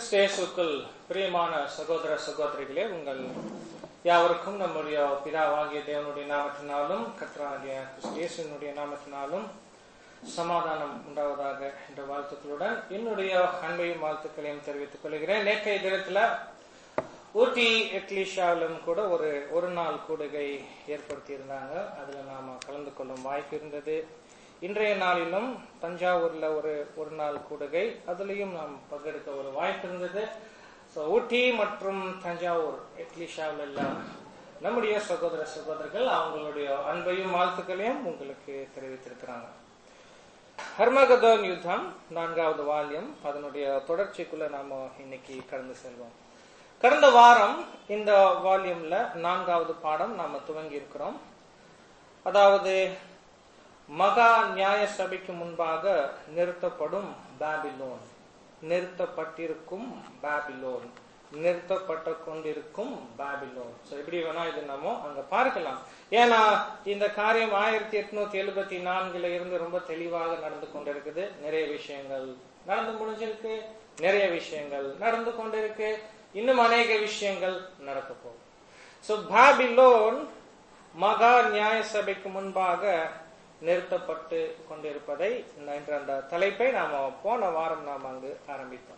கிறிஸ்தேசுக்குள் பிரியமான சகோதர சகோதரிகளே உங்கள் யாவருக்கும் நம்முடைய பிதாவாகிய தேவனுடைய நாமத்தினாலும் கற்றாகிய கிறிஸ்தேசனுடைய நாமத்தினாலும் சமாதானம் உண்டாவதாக என்ற வாழ்த்துக்களுடன் என்னுடைய அன்பையும் வாழ்த்துக்களையும் தெரிவித்துக் கொள்கிறேன் நேற்றைய தினத்துல ஊட்டி எக்லிஷாவிலும் கூட ஒரு ஒரு நாள் கூடுகை ஏற்படுத்தி இருந்தாங்க அதுல நாம கலந்து கொள்ளும் வாய்ப்பு இருந்தது இன்றைய நாளிலும் தஞ்சாவூர்ல ஒரு ஒரு நாள் கூடுகை அதுலயும் நாம் பங்கெடுக்க ஒரு வாய்ப்பு இருந்தது ஸோ ஊட்டி மற்றும் தஞ்சாவூர் எக்லிஷாவில் எல்லாம் நம்முடைய சகோதர சகோதரர்கள் அவங்களுடைய அன்பையும் வாழ்த்துக்களையும் உங்களுக்கு தெரிவித்திருக்கிறாங்க ஹர்மகதோன் யுத்தம் நான்காவது வால்யம் அதனுடைய தொடர்ச்சிக்குள்ள நாம இன்னைக்கு கடந்து செல்வோம் கடந்த வாரம் இந்த வால்யூம்ல நான்காவது பாடம் நாம துவங்கி இருக்கிறோம் அதாவது மகா நியாய சபைக்கு முன்பாக நிறுத்தப்படும் பாபிலோன் நிறுத்தப்பட்டிருக்கும் பாபிலோன் நிறுத்தப்பட்டு கொண்டிருக்கும் பாபிலோன் So, எப்படி வேணா இது நம்ம அங்க பார்க்கலாம் ஏன்னா இந்த காரியம் ஆயிரத்தி எட்நூத்தி எழுபத்தி நான்குல இருந்து ரொம்ப தெளிவாக நடந்து கொண்டிருக்குது நிறைய விஷயங்கள் நடந்து முடிஞ்சிருக்கு நிறைய விஷயங்கள் நடந்து கொண்டிருக்கு இன்னும் அநேக விஷயங்கள் நடக்க போகும் சோ பாபிலோன் மகா நியாய சபைக்கு முன்பாக நிறுத்தப்பட்டு கொண்டிருப்பதை என்ற அந்த தலைப்பை நாம போன வாரம் நாம் அங்கு ஆரம்பித்தோம்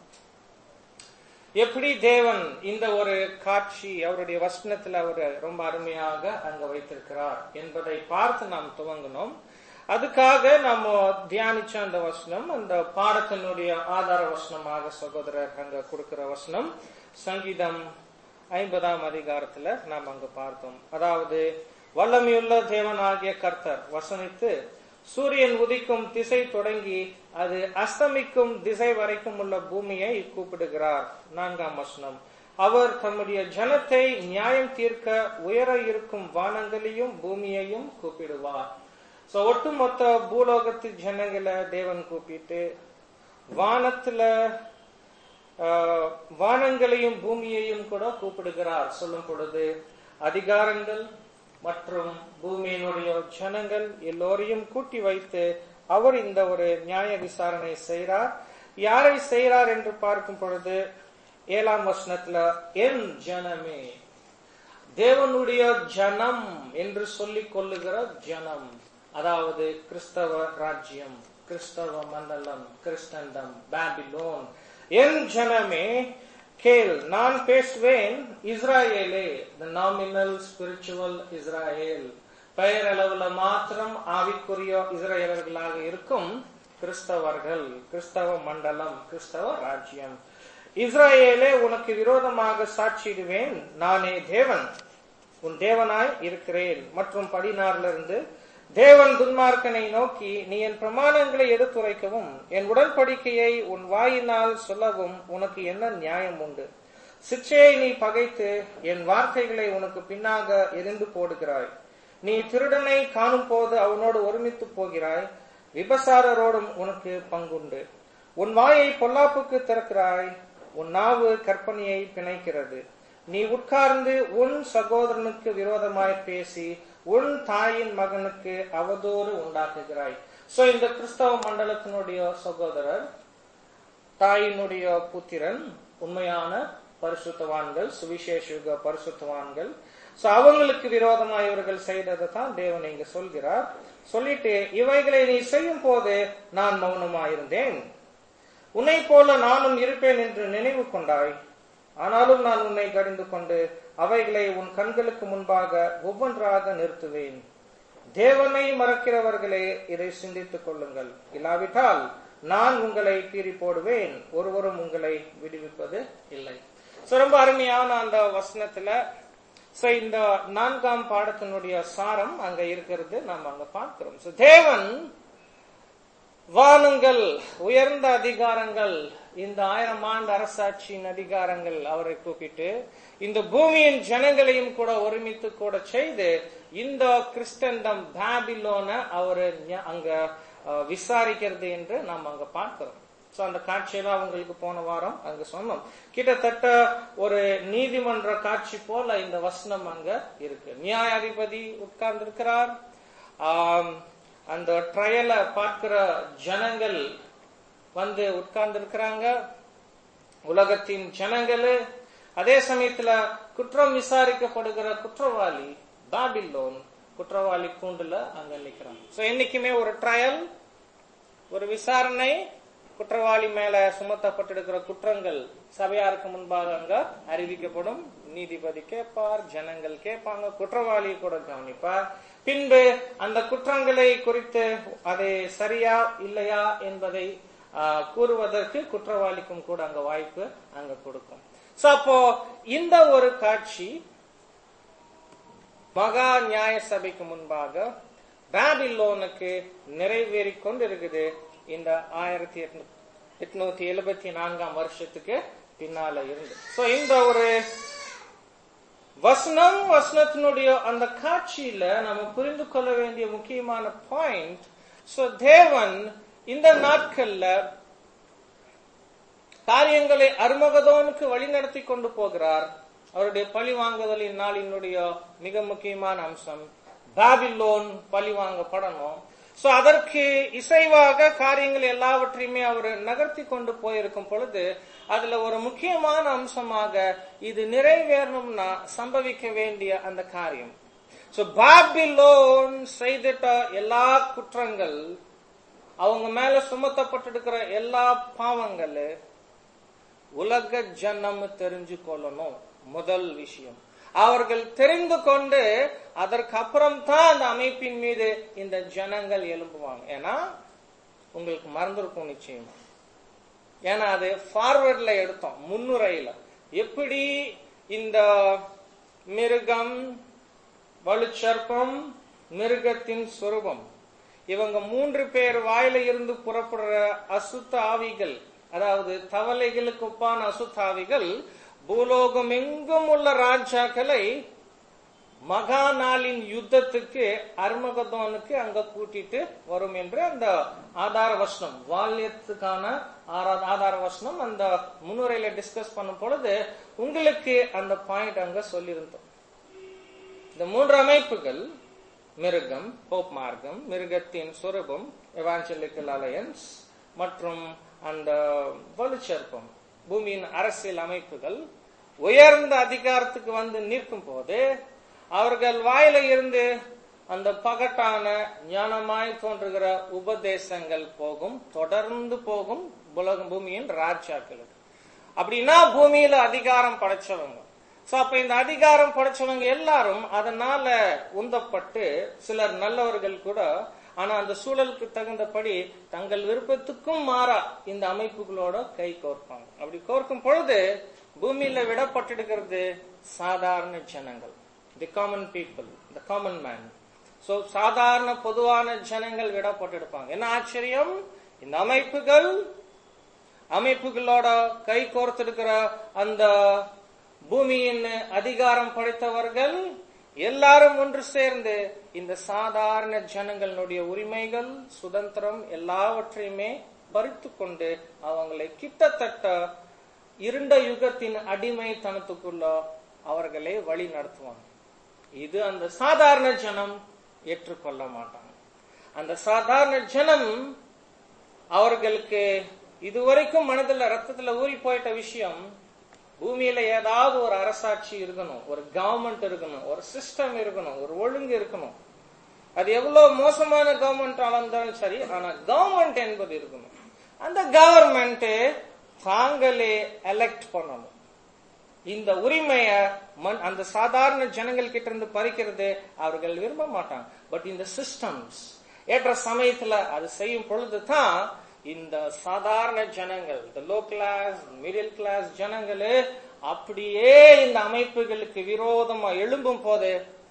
எப்படி தேவன் இந்த ஒரு காட்சி அவருடைய வசனத்தில் அவர் ரொம்ப அருமையாக அங்க வைத்திருக்கிறார் என்பதை பார்த்து நாம் துவங்கினோம் அதுக்காக நம்ம தியானிச்ச அந்த வசனம் அந்த பாடத்தினுடைய ஆதார வசனமாக சகோதரர் அங்க கொடுக்கிற வசனம் சங்கீதம் ஐம்பதாம் அதிகாரத்துல நாம் அங்க பார்த்தோம் அதாவது வல்லமையுள்ள தேவனாகிய கர்த்தர் வசனித்து சூரியன் உதிக்கும் திசை தொடங்கி அது அஸ்தமிக்கும் திசை வரைக்கும் உள்ள பூமியை கூப்பிடுகிறார் நான்காம் வசனம் அவர் தம்முடைய ஜனத்தை நியாயம் தீர்க்க உயர இருக்கும் வானங்களையும் பூமியையும் கூப்பிடுவார் சோ ஒட்டுமொத்த பூலோகத்து ஜனங்களை தேவன் கூப்பிட்டு வானத்துல வானங்களையும் பூமியையும் கூட கூப்பிடுகிறார் சொல்லும் பொழுது அதிகாரங்கள் மற்றும் பூமியினுடைய ஜனங்கள் எல்லோரையும் கூட்டி வைத்து அவர் இந்த ஒரு நியாய விசாரணை செய்கிறார் யாரை செய்கிறார் என்று பார்க்கும் பொழுது ஏழாம் வசனத்துல என் ஜனமே தேவனுடைய ஜனம் என்று சொல்லிக் கொள்ளுகிற ஜனம் அதாவது கிறிஸ்தவ ராஜ்யம் கிறிஸ்தவ மண்டலம் கிறிஸ்தண்டம் பாபிலோன் என் ஜனமே கேள் நான் பேசுவேன் இஸ்ராயேலே த நாமினல் ஸ்பிரிச்சுவல் இஸ்ராயேல் பெயரளவுல மாத்திரம் ஆவிக்குரிய இஸ்ரேலர்களாக இருக்கும் கிறிஸ்தவர்கள் கிறிஸ்தவ மண்டலம் கிறிஸ்தவ ராஜ்யம் இஸ்ராயேலே உனக்கு விரோதமாக சாட்சிடுவேன் நானே தேவன் உன் தேவனாய் இருக்கிறேன் மற்றும் பதினாறிலிருந்து தேவன் துன்மார்க்கனை நோக்கி நீ என் பிரமாணங்களை எடுத்துரைக்கவும் என் உடன்படிக்கையை உன் வாயினால் சொல்லவும் உனக்கு என்ன நியாயம் உண்டு சிற்றையை நீ பகைத்து என் வார்த்தைகளை உனக்கு பின்னாக எரிந்து போடுகிறாய் நீ திருடனை காணும் போது அவனோடு ஒருமித்து போகிறாய் விபசாரரோடும் உனக்கு பங்குண்டு உன் வாயை பொல்லாப்புக்கு திறக்கிறாய் உன் நாவு கற்பனையை பிணைக்கிறது நீ உட்கார்ந்து உன் சகோதரனுக்கு விரோதமாய் பேசி உன் தாயின் மகனுக்கு அவதூறு உண்டாக்குகிறாய் சோ இந்த கிறிஸ்தவ மண்டலத்தினுடைய சகோதரர் தாயினுடைய புத்திரன் உண்மையான பரிசுத்தவான்கள் சுவிசேஷ பரிசுத்தவான்கள் சோ அவங்களுக்கு விரோதமாக இவர்கள் செய்ததை தான் தேவன் இங்க சொல்கிறார் சொல்லிட்டு இவைகளை நீ செய்யும் போது நான் மௌனமாயிருந்தேன் உன்னை போல நானும் இருப்பேன் என்று நினைவு கொண்டாய் ஆனாலும் நான் உன்னை கடிந்து கொண்டு அவைகளை உன் கண்களுக்கு முன்பாக ஒவ்வொன்றாக நிறுத்துவேன் தேவனை மறக்கிறவர்களே இதை சிந்தித்துக் கொள்ளுங்கள் இல்லாவிட்டால் நான் உங்களை பீறி போடுவேன் ஒருவரும் உங்களை விடுவிப்பது இல்லை ரொம்ப அருமையான அந்த வசனத்துல இந்த நான்காம் பாடத்தினுடைய சாரம் அங்க இருக்கிறது நாம் அங்க பார்க்கிறோம் தேவன் வானங்கள் உயர்ந்த அதிகாரங்கள் இந்த ஆயிரம் ஆண்டு அரசாட்சியின் அதிகாரங்கள் அவரை கூப்பிட்டு இந்த பூமியின் ஜனங்களையும் கூட ஒருமித்து கூட செய்து இந்த கிறிஸ்டண்டம் பாபிலோன அவரு அங்க விசாரிக்கிறது என்று நாம் அங்க பார்க்கிறோம் சோ அந்த காட்சியெல்லாம் அவங்களுக்கு போன வாரம் அங்க சொன்னோம் கிட்டத்தட்ட ஒரு நீதிமன்ற காட்சி போல இந்த வசனம் அங்க இருக்கு நியாயாதிபதி உட்கார்ந்து இருக்கிறார் அந்த ட்ரையலை பார்க்கிற ஜனங்கள் வந்து உட்கார்ந்து இருக்கிறாங்க உலகத்தின் ஜனங்களு அதே சமயத்துல குற்றம் விசாரிக்கப்படுகிற குற்றவாளி பாபிலோன் குற்றவாளி கூண்டுல அங்க நிக்கிறான் சோ என்னைக்குமே ஒரு ட்ரையல் ஒரு விசாரணை குற்றவாளி மேல சுமத்தப்பட்டிருக்கிற குற்றங்கள் சபையாருக்கு முன்பாக அங்க அறிவிக்கப்படும் நீதிபதி கேட்பார் ஜனங்கள் கேட்பாங்க குற்றவாளி கூட கவனிப்பார் பின்பு அந்த குற்றங்களை குறித்து அது சரியா இல்லையா என்பதை ஆஹ், கூறுவதற்கு குற்றவாளிக்கும் கூட அங்க வாய்ப்பு அங்க கொடுக்கும் சோ அப்போ இந்த ஒரு காட்சி மகா நியாய சபைக்கு முன்பாக பாபிலோனுக்கு நிறைவேறிக் கொண்டிருக்குது இந்த ஆயிரத்தி எட்நூத்தி எழுபத்தி நான்காம் வருஷத்துக்கு பின்னால இருந்து சோ இந்த ஒரு வசனம் வசனத்தினுடைய அந்த காட்சியில நம்ம புரிந்து கொள்ள வேண்டிய முக்கியமான பாயிண்ட் சோ தேவன் இந்த நாட்கள்ல காரியங்களை அருமகதோனுக்கு வழிநடத்தி கொண்டு போகிறார் அவருடைய பழி வாங்குதலின் நாளினுடைய மிக முக்கியமான அம்சம் பாபிலோன் பழி வாங்கப்படணும் சோ அதற்கு இசைவாக காரியங்கள் எல்லாவற்றையுமே அவர் நகர்த்தி கொண்டு போயிருக்கும் பொழுது அதுல ஒரு முக்கியமான அம்சமாக இது நிறைவேறணும்னா சம்பவிக்க வேண்டிய அந்த காரியம் சோ பாபிலோன் செய்திட்ட எல்லா குற்றங்கள் அவங்க மேல சுமத்தப்பட்டிருக்கிற எல்லா பாவங்கள் உலக ஜனம் தெரிஞ்சு கொள்ளணும் முதல் விஷயம் அவர்கள் தெரிந்து கொண்டு அதற்கு அப்புறம் தான் அந்த அமைப்பின் மீது இந்த ஜனங்கள் எழும்புவாங்க ஏன்னா உங்களுக்கு மறந்துருக்கும் நிச்சயம் ஏன்னா அது ஃபார்வர்ட்ல எடுத்தோம் முன்னுரையில எப்படி இந்த மிருகம் வலுச்சர்ப்பம் மிருகத்தின் சொரூபம் இவங்க மூன்று பேர் வாயில இருந்து புறப்படுற அசுத்த ஆவிகள் அதாவது தவளைகளுக்கு ஒப்பான அசுத்த ஆவிகள் பூலோகம் எங்கும் உள்ள ராஜாக்களை மகா நாளின் யுத்தத்துக்கு அர்மகதோனுக்கு அங்க கூட்டிட்டு வரும் என்று அந்த ஆதார வசனம் வால்யத்துக்கான ஆரா- ஆதார வசனம் அந்த முன்னுரையில டிஸ்கஸ் பண்ணும் பொழுது உங்களுக்கு அந்த பாயிண்ட் அங்க சொல்லியிருந்தோம் இந்த மூன்று அமைப்புகள் மிருகம் போப் மார்க்கம் மிருகத்தின் சுரூபம் எவாஞ்சலிக்கல் அலையன்ஸ் மற்றும் அந்த வலுச்சற்பம் பூமியின் அரசியல் அமைப்புகள் உயர்ந்த அதிகாரத்துக்கு வந்து நிற்கும் போது அவர்கள் வாயில இருந்து அந்த பகட்டான ஞானமாய் தோன்றுகிற உபதேசங்கள் போகும் தொடர்ந்து போகும் உலக பூமியின் ராஜாக்களுக்கு அப்படின்னா பூமியில அதிகாரம் படைச்சவங்க சோ அப்ப இந்த அதிகாரம் படைச்சவங்க எல்லாரும் அதனால உந்தப்பட்டு சிலர் நல்லவர்கள் கூட ஆனா அந்த சூழலுக்கு தகுந்தபடி தங்கள் விருப்பத்துக்கும் மாறா இந்த அமைப்புகளோட கை கோர்ப்பாங்க அப்படி கோர்க்கும் பொழுது பூமியில விடப்பட்டிருக்கிறது சாதாரண ஜனங்கள் the common people the common man so சாதாரண பொதுவான ஜனங்கள் விடப்பட்டிருப்பாங்க என்ன ஆச்சரியம் இந்த அமைப்புகள் அமைப்புகளோட கை கோர்த்திருக்கிற அந்த பூமியின் அதிகாரம் படைத்தவர்கள் எல்லாரும் ஒன்று சேர்ந்து இந்த சாதாரண ஜனங்களுடைய உரிமைகள் சுதந்திரம் எல்லாவற்றையுமே பறித்து கொண்டு அவங்களை கிட்டத்தட்ட இருண்ட யுகத்தின் அடிமைத்தனத்துக்குள்ள அவர்களை வழி நடத்துவாங்க இது அந்த சாதாரண ஜனம் ஏற்றுக்கொள்ள மாட்டாங்க அந்த சாதாரண ஜனம் அவர்களுக்கு இதுவரைக்கும் மனதுல ரத்தத்துல ஊறி போயிட்ட விஷயம் பூமியில ஏதாவது ஒரு அரசாட்சி இருக்கணும் ஒரு கவர்மெண்ட் இருக்கணும் ஒரு சிஸ்டம் இருக்கணும் ஒரு ஒழுங்கு இருக்கணும் அது எவ்வளவு மோசமான கவர்மெண்ட் இருந்தாலும் சரி ஆனா கவர்மெண்ட் என்பது இருக்கணும் அந்த கவர்மெண்ட் தாங்களே எலெக்ட் பண்ணணும் இந்த உரிமைய மண் அந்த சாதாரண ஜனங்கள் கிட்ட இருந்து பறிக்கிறது அவர்கள் விரும்ப மாட்டாங்க பட் இந்த சிஸ்டம்ஸ் ஏற்ற சமயத்துல அது செய்யும் பொழுது தான் இந்த சாதாரண ஜனங்கள் இந்த லோ கிளாஸ் மிடில் கிளாஸ் ஜனங்கள் அப்படியே இந்த அமைப்புகளுக்கு விரோதமா எழும்பும் போது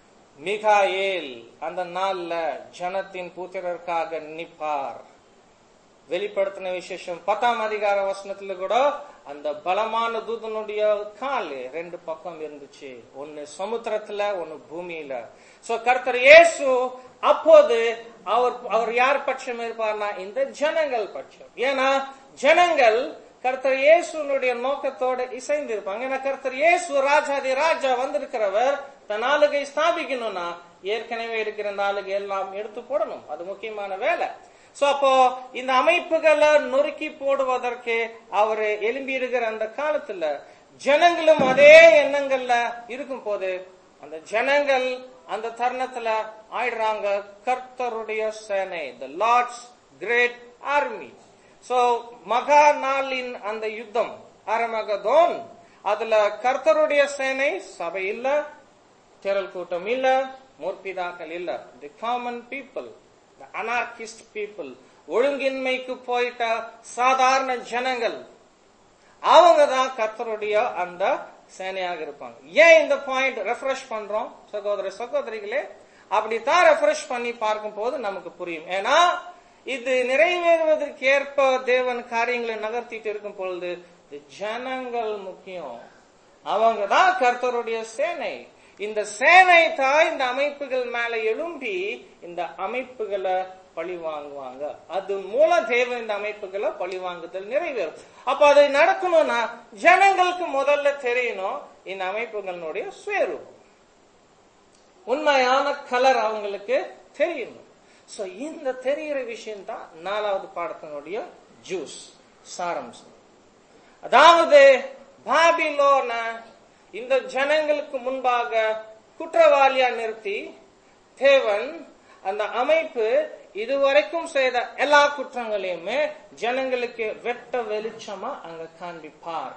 மிகாயேல் அந்த நாள்ல ஜனத்தின் புத்திரருக்காக நிப்பார் வெளிப்படுத்தின விசேஷம் பத்தாம் அதிகார வசனத்துல கூட அந்த பலமான தூதனுடைய கால் ரெண்டு பக்கம் இருந்துச்சு ஒன்னு சமுத்திரத்துல ஒன்னு பூமியில சோ கர்த்தர் இயேசு அப்போது அவர் அவர் யார் பட்சம் இருப்பார்னா இந்த ஜனங்கள் பட்சம் ஏன்னா ஜனங்கள் கர்த்தர் இயேசுனுடைய நோக்கத்தோட இசைந்து இருப்பாங்க ஏன்னா கர்த்தர் இயேசு ராஜாதி ராஜா வந்திருக்கிறவர் தன் ஆளுகை ஸ்தாபிக்கணும்னா ஏற்கனவே இருக்கிற இந்த ஆளுகை எல்லாம் எடுத்து போடணும் அது முக்கியமான வேலை சோ அப்போ இந்த அமைப்புகளை நொறுக்கி போடுவதற்கு அவர் எழும்பி இருக்கிற அந்த காலத்துல ஜனங்களும் அதே எண்ணங்கள்ல இருக்கும் போது அந்த ஜனங்கள் அந்த தருணத்துல ஆயிடுறாங்க கர்த்தருடைய சேனை the Lord's great army so மகா நாளின் அந்த யுத்தம் அரமகதோன் அதுல கர்த்தருடைய சேனை சபை இல்ல திரள் கூட்டம் இல்ல முற்பிதாக்கள் இல்ல the common people the anarchist people ஒழுங்கின்மைக்கு போயிட்ட சாதாரண ஜனங்கள் அவங்க தான் கர்த்தருடைய அந்த சேனையாக இருப்பாங்க ஏன் இந்த பாயிண்ட் ரெஃப்ரெஷ் பண்றோம் சகோதர சகோதரிகளே அப்படித்தான் ரெஃப்ரெஷ் பண்ணி பார்க்கும் போது நமக்கு புரியும் ஏன்னா இது நிறைவேறுவதற்கு ஏற்ப தேவன் காரியங்களை நகர்த்திட்டு இருக்கும் பொழுது இந்த ஜனங்கள் முக்கியம் அவங்க தான் கர்த்தருடைய சேனை இந்த சேனை தான் இந்த அமைப்புகள் மேல எழும்பி இந்த அமைப்புகளை பழி வாங்குவாங்க அது மூல தேவன் இந்த அமைப்புகளை பழி வாங்குதல் நிறைவேறும் அப்ப அது நடக்கணும்னா ஜனங்களுக்கு முதல்ல தெரியணும் இந்த அமைப்புகளுடைய சுயரூபம் உண்மையான கலர் அவங்களுக்கு தெரியணும் சோ இந்த தெரிகிற விஷயம் தான் நாலாவது பாடத்தினுடைய ஜூஸ் சாரம்சம் அதாவது பாபிலோன இந்த ஜனங்களுக்கு முன்பாக குற்றவாளியா நிறுத்தி தேவன் அந்த அமைப்பு இதுவரைக்கும் செய்த எல்லா குற்றங்களையுமே ஜனங்களுக்கு வெட்ட வெளிச்சமா அங்க காண்பிப்பார்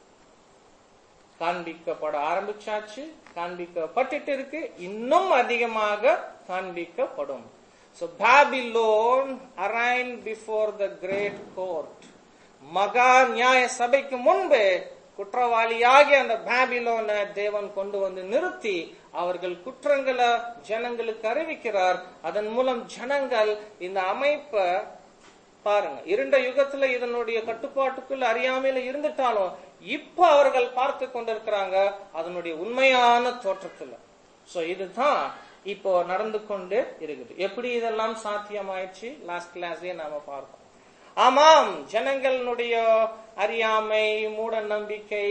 காண்பிக்கப்பட ஆரம்பிச்சாச்சு காண்பிக்கப்பட்டுட்டு இருக்கு இன்னும் அதிகமாக காண்பிக்கப்படும் So Babylon arraigned before the great court. மகா நியாய சபைக்கு முன்பு குற்றவாளியாகி அந்த பாபிலோன தேவன் கொண்டு வந்து நிறுத்தி அவர்கள் குற்றங்களை ஜனங்களுக்கு அறிவிக்கிறார் அதன் மூலம் ஜனங்கள் இந்த அமைப்பை பாருங்க இருண்ட யுகத்துல இதனுடைய கட்டுப்பாட்டுக்குள்ள அறியாமையில இருந்துட்டாலும் இப்ப அவர்கள் பார்த்து கொண்டிருக்கிறாங்க அதனுடைய உண்மையான தோற்றத்துல சோ இதுதான் இப்போ நடந்து கொண்டு இருக்குது எப்படி இதெல்லாம் சாத்தியமாயிடுச்சு லாஸ்ட் கிளாஸ்லயே நாம பார்ப்போம் ஆமாம் ஜனங்களுடைய அறியாமை மூட நம்பிக்கை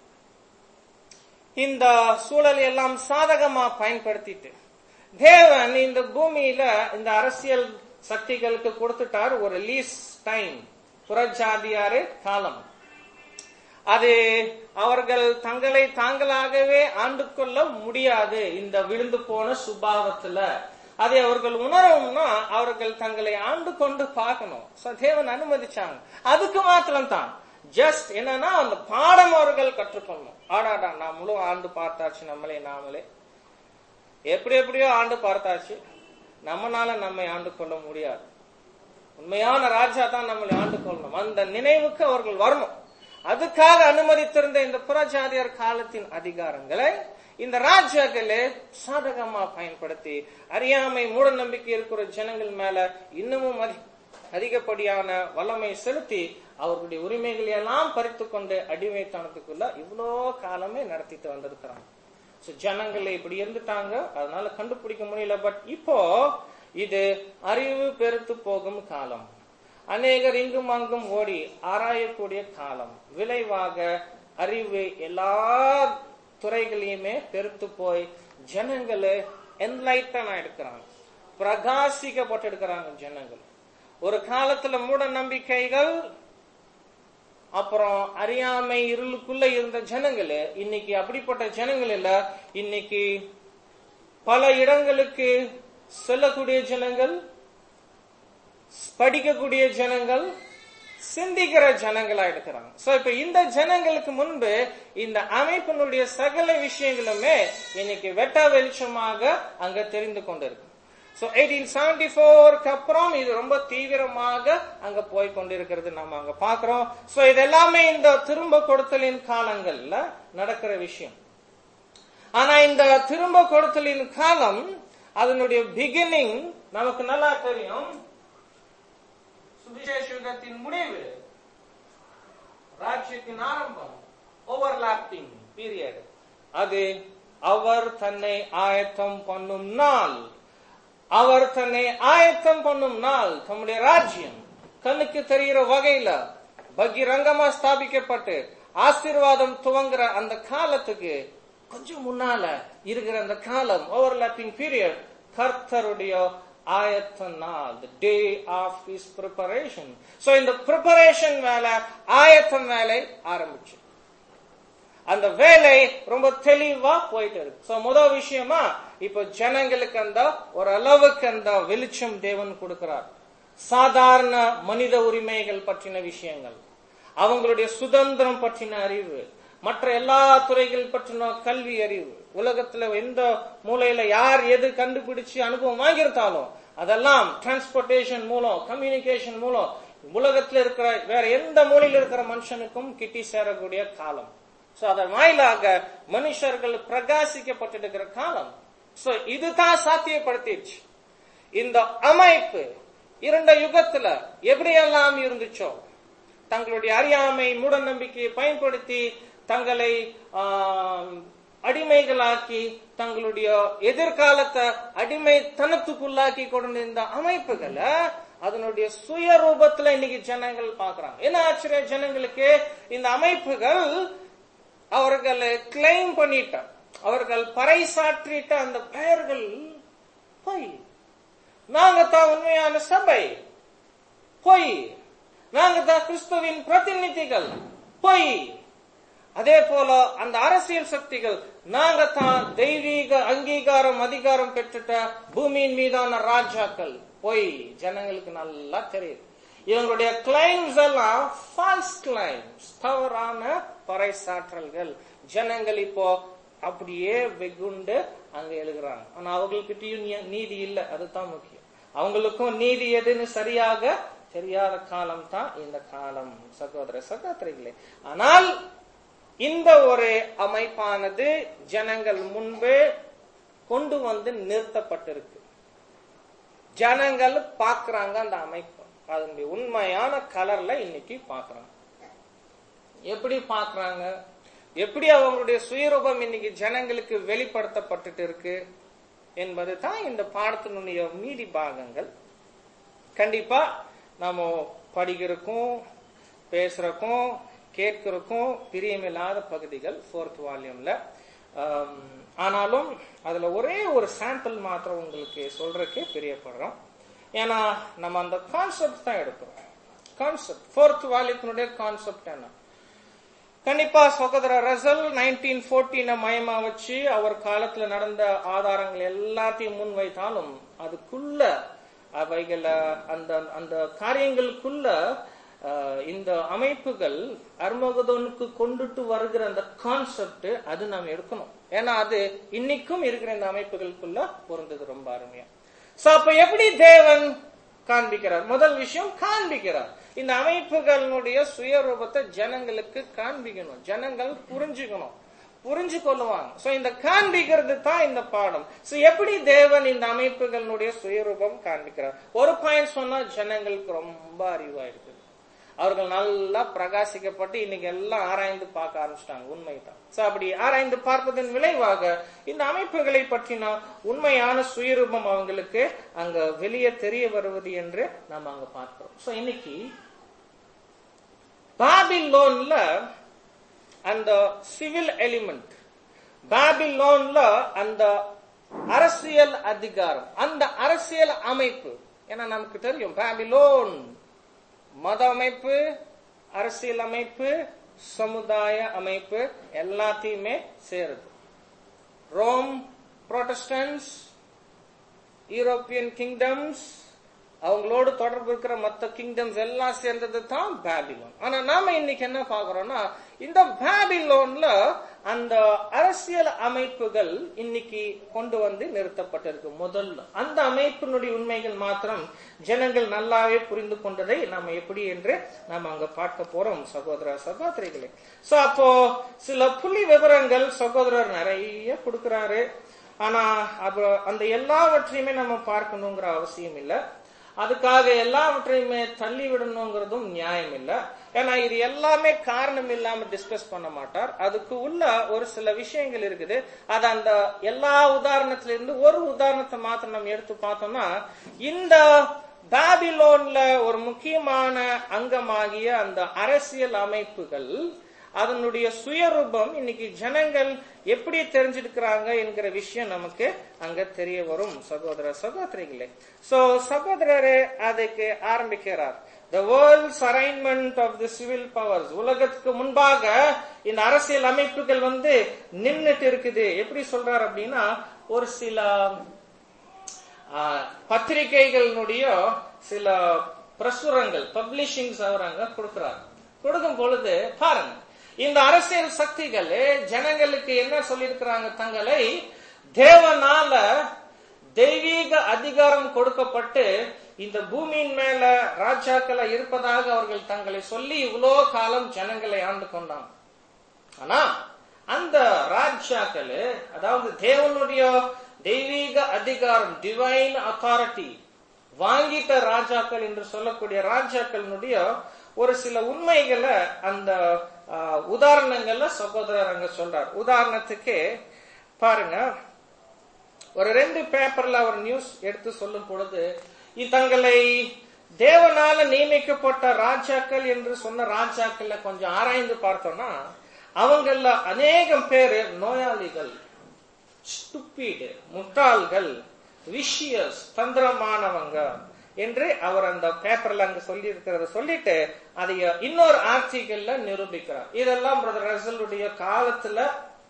இந்த சூழல் எல்லாம் சாதகமா பயன்படுத்திட்டு தேவன் இந்த பூமியில இந்த அரசியல் சக்திகளுக்கு கொடுத்துட்டார் ஒரு லீஸ் டைம் புறஜாதியாரு காலம் அது அவர்கள் தங்களை தாங்களாகவே ஆண்டு கொள்ள முடியாது இந்த விழுந்து போன சுபாவத்துல அதை அவர்கள் உணரவும்னா அவர்கள் தங்களை ஆண்டு கொண்டு பார்க்கணும் So, தேவன் அனுமதிச்சாங்க அதுக்கு மாத்திரம் தான் ஜஸ்ட் என்னன்னா அந்த பாடம் அவர்கள் கற்றுக்கொள்ளணும் ஆடாடா நம்மளும் ஆண்டு பார்த்தாச்சு நம்மளே நாமளே எப்படி எப்படியோ ஆண்டு பார்த்தாச்சு நம்மனால நம்மை ஆண்டு கொள்ள முடியாது உண்மையான ராஜா தான் நம்மளை ஆண்டு கொள்ளணும் அந்த நினைவுக்கு அவர்கள் வரணும் அதுக்காக அனுமதித்திருந்த இந்த புறஜாதியர் காலத்தின் அதிகாரங்களை இந்த ராஜாக்களே சாதகமா பயன்படுத்தி அறியாமை மூட நம்பிக்கை இருக்கிற ஜனங்கள் மேல இன்னமும் அதி- அதிகப்படியான வல்லமை செலுத்தி அவர்களுடைய உரிமைகளை எல்லாம் பறித்து கொண்டு அடிமைத்தனத்துக்குள்ள இவ்வளோ காலமே நடத்திட்டு வந்திருக்கிறாங்க So, ஜனங்கள் இப்படி இருந்துட்டாங்க அதனால கண்டுபிடிக்க முடியல பட் இப்போ இது அறிவு பெருத்து போகும் காலம் அநேகர் இங்கும் அங்கும் ஓடி ஆராயக்கூடிய காலம் விளைவாக அறிவு எல்லா துறைகளையுமே பெருத்து போய் ஜனங்களே என்லைட்டன் ஆயிடுக்கிறாங்க பிரகாசிக்கப்பட்டு இருக்கிறாங்க ஜனங்கள் ஒரு காலத்துல மூட நம்பிக்கைகள் அப்புறம் அறியாமை இருளுக்குள்ள இருந்த ஜனங்கள் இன்னைக்கு அப்படிப்பட்ட ஜனங்கள் இல்ல இன்னைக்கு பல இடங்களுக்கு செல்லக்கூடிய ஜனங்கள் படிக்கக்கூடிய ஜனங்கள் சிந்திக்கிற ஜனங்களா இருக்கிறாங்க சோ இப்ப இந்த ஜனங்களுக்கு முன்பு இந்த அமைப்பினுடைய சகல விஷயங்களுமே இன்னைக்கு வெட்ட வெளிச்சமாக அங்க தெரிந்து கொண்டிருக்கு சோ எயிட்டீன் செவன்டி ஃபோருக்கு அப்புறம் இது ரொம்ப தீவிரமாக அங்க போய் கொண்டிருக்கிறது நம்ம அங்க பாக்குறோம் சோ இது எல்லாமே இந்த திரும்ப கொடுத்தலின் காலங்கள்ல நடக்கிற விஷயம் ஆனா இந்த திரும்ப கொடுத்தலின் காலம் அதனுடைய பிகினிங் நமக்கு நல்லா தெரியும் சுவிசேஷ யுகத்தின் முடிவு ராஜ்யத்தின் ஆரம்பம் ஓவர்லாப்பிங் பீரியட் அது அவர் தன்னை ஆயத்தம் பண்ணும் நாள் அவர் தன்னை ஆயத்தம் பண்ணும் நாள் தம்முடைய ராஜ்யம் கண்ணுக்கு தெரிகிற வகையில பகிரங்கமா ஸ்தாபிக்கப்பட்டு ஆசீர்வாதம் துவங்குற அந்த காலத்துக்கு கொஞ்சம் முன்னால இருக்கிற அந்த காலம் ஓவர்லாப்பிங் பீரியட் கர்த்தருடைய ஆயத்த நாள் the day of his preparation so இந்த preparation வேலை ஆயத்தம் வேலை ஆரம்பிச்சு அந்த வேலை ரொம்ப தெளிவா போயிட்டு இருக்கு சோ முதல் விஷயமா இப்ப ஜனங்களுக்கு அந்த ஒரு அளவுக்கு அந்த வெளிச்சம் தேவன் கொடுக்கிறார் சாதாரண மனித உரிமைகள் பற்றின விஷயங்கள் அவங்களுடைய சுதந்திரம் பற்றின அறிவு மற்ற எல்லா துறைகள் பற்றின கல்வி அறிவு உலகத்துல எந்த மூலையில யார் எது கண்டுபிடிச்சு அனுபவம் வாங்கியிருந்தாலும் அதெல்லாம் டிரான்ஸ்போர்டேஷன் மூலம் கம்யூனிகேஷன் மூலம் உலகத்துல இருக்கிற வேற எந்த மூலையில இருக்கிற மனுஷனுக்கும் கிட்டி சேரக்கூடிய காலம் சோ அதன் வாயிலாக மனுஷர்கள் பிரகாசிக்கப்பட்டிருக்கிற காலம் சோ இதுதான் சாத்தியப்படுத்திடுச்சு இந்த அமைப்பு இரண்ட யுகத்துல எப்படியெல்லாம் இருந்துச்சோ தங்களுடைய அறியாமை மூட நம்பிக்கையை பயன்படுத்தி தங்களை ஆஹ், அடிமைகளாக்கி தங்களுடைய எதிர்காலத்தை அடிமைத்தனத்துக்குள்ளாக்கி கொண்டிருந்த அமைப்புகளை அதனுடைய சுயரூபத்துல இன்னைக்கு ஜனங்கள் பாக்குறாங்க என்ன ஆச்சரிய ஜனங்களுக்கு இந்த அமைப்புகள் அவர்கள் கிளைம் பண்ணிட்ட அவர்கள் பறைசாற்றிட்ட அந்த பெயர்கள் பொய் நாங்க தான் உண்மையான சபை பொய் நாங்க தான் கிறிஸ்துவின் பிரதிநிதிகள் பொய் அதே போல அந்த அரசியல் சக்திகள் நாங்க தான் தெய்வீக அங்கீகாரம் அதிகாரம் பெற்றுட்ட பூமியின் மீதான ராஜாக்கள் பொய் ஜனங்களுக்கு நல்லா தெரியுது இவங்களுடைய கிளைம்ஸ் எல்லாம் ஃபால்ஸ் கிளைம்ஸ் தவறான பறைசாற்றல்கள் ஜனங்கள் இப்போ அப்படியே வெகுண்டு அங்க எழுதுறாங்க ஆனா அவங்கள்கிட்டயும் நீ- நீதி இல்ல அதுதான் முக்கியம் அவங்களுக்கும் நீதி எதுன்னு சரியாக தெரியாத காலம் தான் இந்த காலம் சகோதர சகோதரிகளே ஆனால் இந்த ஒரு அமைப்பானது ஜனங்கள் முன்பே கொண்டு வந்து நிறுத்தப்பட்டிருக்கு ஜனங்கள் பார்க்கறாங்க அந்த அமைப்பு அதனுடைய உண்மையான கலர்ல இன்னைக்கு பார்க்கறாங்க எப்படி பார்க்கறாங்க எப்படி அவங்களுடைய சுயரூபம் இன்னைக்கு ஜனங்களுக்கு வெளிப்படுத்தப்பட்டுட்டு இருக்கு என்பது தான் இந்த பாடத்தினுடைய மீதி பாகங்கள் கண்டிப்பா நாம படிக்கிறக்கும் பேசுறக்கும் கேட்கிறக்கும் பிரியமில்லாத பகுதிகள் ஃபோர்த் வால்யூம்ல ஆனாலும் அதுல ஒரே ஒரு சாம்பிள் மாத்திரம் உங்களுக்கு சொல்றதுக்கு பிரியப்படுறோம் ஏன்னா நம்ம அந்த கான்செப்ட் தான் எடுக்கிறோம் கான்செப்ட் ஃபோர்த் வால்யூத்தினுடைய கான்செப்ட் என்ன கண்டிப்பா சகோதர ரசல் நைன்டீன் போர்டீன மயமா வச்சு அவர் காலத்துல நடந்த ஆதாரங்கள் எல்லாத்தையும் முன்வைத்தாலும் அதுக்குள்ள அவைகள அந்த அந்த காரியங்களுக்குள்ள அஹ், இந்த அமைப்புகள் அர்மகதோனுக்கு கொண்டுட்டு வருகிற அந்த கான்செப்ட் அது நாம் எடுக்கணும் ஏன்னா அது இன்னைக்கும் இருக்கிற இந்த அமைப்புகளுக்குள்ள பொருந்தது ரொம்ப அருமையா சோ அப்ப எப்படி தேவன் காண்பிக்கிறார் முதல் விஷயம் காண்பிக்கிறார் இந்த அமைப்புகளுடைய சுயரூபத்தை ஜனங்களுக்கு காண்பிக்கணும் ஜனங்கள் புரிஞ்சுக்கணும் புரிஞ்சு கொள்ளுவாங்க சோ இந்த காண்பிக்கிறது தான் இந்த பாடம் சோ எப்படி தேவன் இந்த அமைப்புகளுடைய சுயரூபம் காண்பிக்கிறார் ஒரு பாயிண்ட் சொன்னா ஜனங்களுக்கு ரொம்ப அறிவாயிருக்கு அவர்கள் நல்லா பிரகாசிக்கப்பட்டு இன்னைக்கு எல்லாம் ஆராய்ந்து பார்க்க ஆரம்பிச்சிட்டாங்க உண்மைதான் சோ அப்படி ஆராய்ந்து பார்ப்பதன் விளைவாக இந்த அமைப்புகளை பற்றின உண்மையான சுயரூபம் அவங்களுக்கு அங்க வெளியே தெரிய வருவது என்று நாம் அங்க பார்க்கிறோம் சோ இன்னைக்கு பாபிலோன்ல அந்த சிவில் எலிமெண்ட் பாபிலோன்ல அந்த அரசியல் அதிகாரம் அந்த அரசியல் அமைப்பு ஏன்னா நமக்கு தெரியும் பாபிலோன் மத அமைப்பு அரசியல் அமைப்பு சமுதாய அமைப்பு எல்லாத்தையுமே சேருது ரோம் புரோட்டஸ்டன்ஸ் யூரோப்பியன் கிங்டம்ஸ் அவங்களோடு தொடர்பு இருக்கிற மத்த கிங்டம்ஸ் எல்லாம் சேர்ந்தது தான் பாபிலோன் ஆனா நாம இன்னைக்கு என்ன பாக்குறோம்னா இந்த பாபிலோன்ல அந்த அரசியல் அமைப்புகள் இன்னைக்கு கொண்டு வந்து நிறுத்தப்பட்டிருக்கு முதல்ல அந்த அமைப்பினுடைய உண்மைகள் மாத்திரம் ஜனங்கள் நல்லாவே புரிந்து கொண்டதை நாம எப்படி என்று நாம அங்க பார்க்க போறோம் சகோதர சகோதரிகளே சோ அப்போ சில புள்ளி விவரங்கள் சகோதரர் நிறைய கொடுக்கிறாரு ஆனா அப்ப அந்த எல்லாவற்றையுமே நம்ம பார்க்கணுங்கிற அவசியம் இல்லை அதுக்காக எல்லாவற்றையுமே தள்ளி விடணுங்கிறதும் நியாயம் இல்ல ஏன்னா இது எல்லாமே காரணம் இல்லாம டிஸ்கஸ் பண்ண மாட்டார் அதுக்கு உள்ள ஒரு சில விஷயங்கள் இருக்குது அது அந்த எல்லா உதாரணத்துல இருந்து ஒரு உதாரணத்தை மாத்திரம் நம்ம எடுத்து பார்த்தோம்னா இந்த பாபிலோன்ல ஒரு முக்கியமான அங்கமாகிய அந்த அரசியல் அமைப்புகள் அதனுடைய சுயரூபம் இன்னைக்கு ஜனங்கள் எப்படி தெரிஞ்சிருக்கிறாங்க என்கிற விஷயம் நமக்கு அங்க தெரிய வரும் சகோதர சகோதரிகளே சோ சகோதரரே அதுக்கு ஆரம்பிக்கிறார் the world's arraignment of the civil powers உலகத்துக்கு முன்பாக இந்த அரசியல் அமைப்புகள் வந்து நின்னுட்டு இருக்குது எப்படி சொல்றார் அப்படின்னா ஒரு சில ஆஹ், பத்திரிகைகளினுடைய சில பிரசுரங்கள் பப்ளிஷிங்ஸ் அவர் அங்க கொடுக்கிறார் கொடுக்கும் பொழுது பாருங்க இந்த அரசியல் சக்திகள் ஜனங்களுக்கு என்ன சொல்லியிருக்கிறாங்க தங்களை தேவனால தெய்வீக அதிகாரம் கொடுக்கப்பட்டு இந்த பூமியின் மேல ராஜாக்களா இருப்பதாக அவர்கள் தங்களை சொல்லி இவ்வளோ காலம் ஜனங்களை ஆண்டு கொண்டாங்க ஆனா அந்த ராஜாக்கள் அதாவது தேவனுடைய தெய்வீக அதிகாரம் டிவைன் அத்தாரிட்டி வாங்கிட்ட ராஜாக்கள் என்று சொல்லக்கூடிய ராஜாக்களினுடைய ஒரு சில உண்மைகளை அந்த ஆஹ், உதாரணங்கள்ல சகோதரர் அங்க சொல்றார் உதாரணத்துக்கு பாருங்க ஒரு ரெண்டு பேப்பர்ல அவர் நியூஸ் எடுத்து சொல்லும் பொழுது இ- தங்களை தேவனால நியமிக்கப்பட்ட ராஜாக்கள் என்று சொன்ன ராஜாக்கள்ல கொஞ்சம் ஆராய்ந்து பார்த்தோம்னா அவங்கள அநேகம் பேரு நோயாளிகள் ஸ்டூபிட் முட்டாள்கள் விஷியஸ் தந்திரமானவங்க என்று அவர் அந்த பேப்பர்ல அங்க சொல்லி இருக்கிறத சொல்லிட்டு அதை இன்னொரு ஆர்டிகல்ல நிரூபிக்கிறார் இதெல்லாம் பிரதர் ரசலுடைய காலத்துல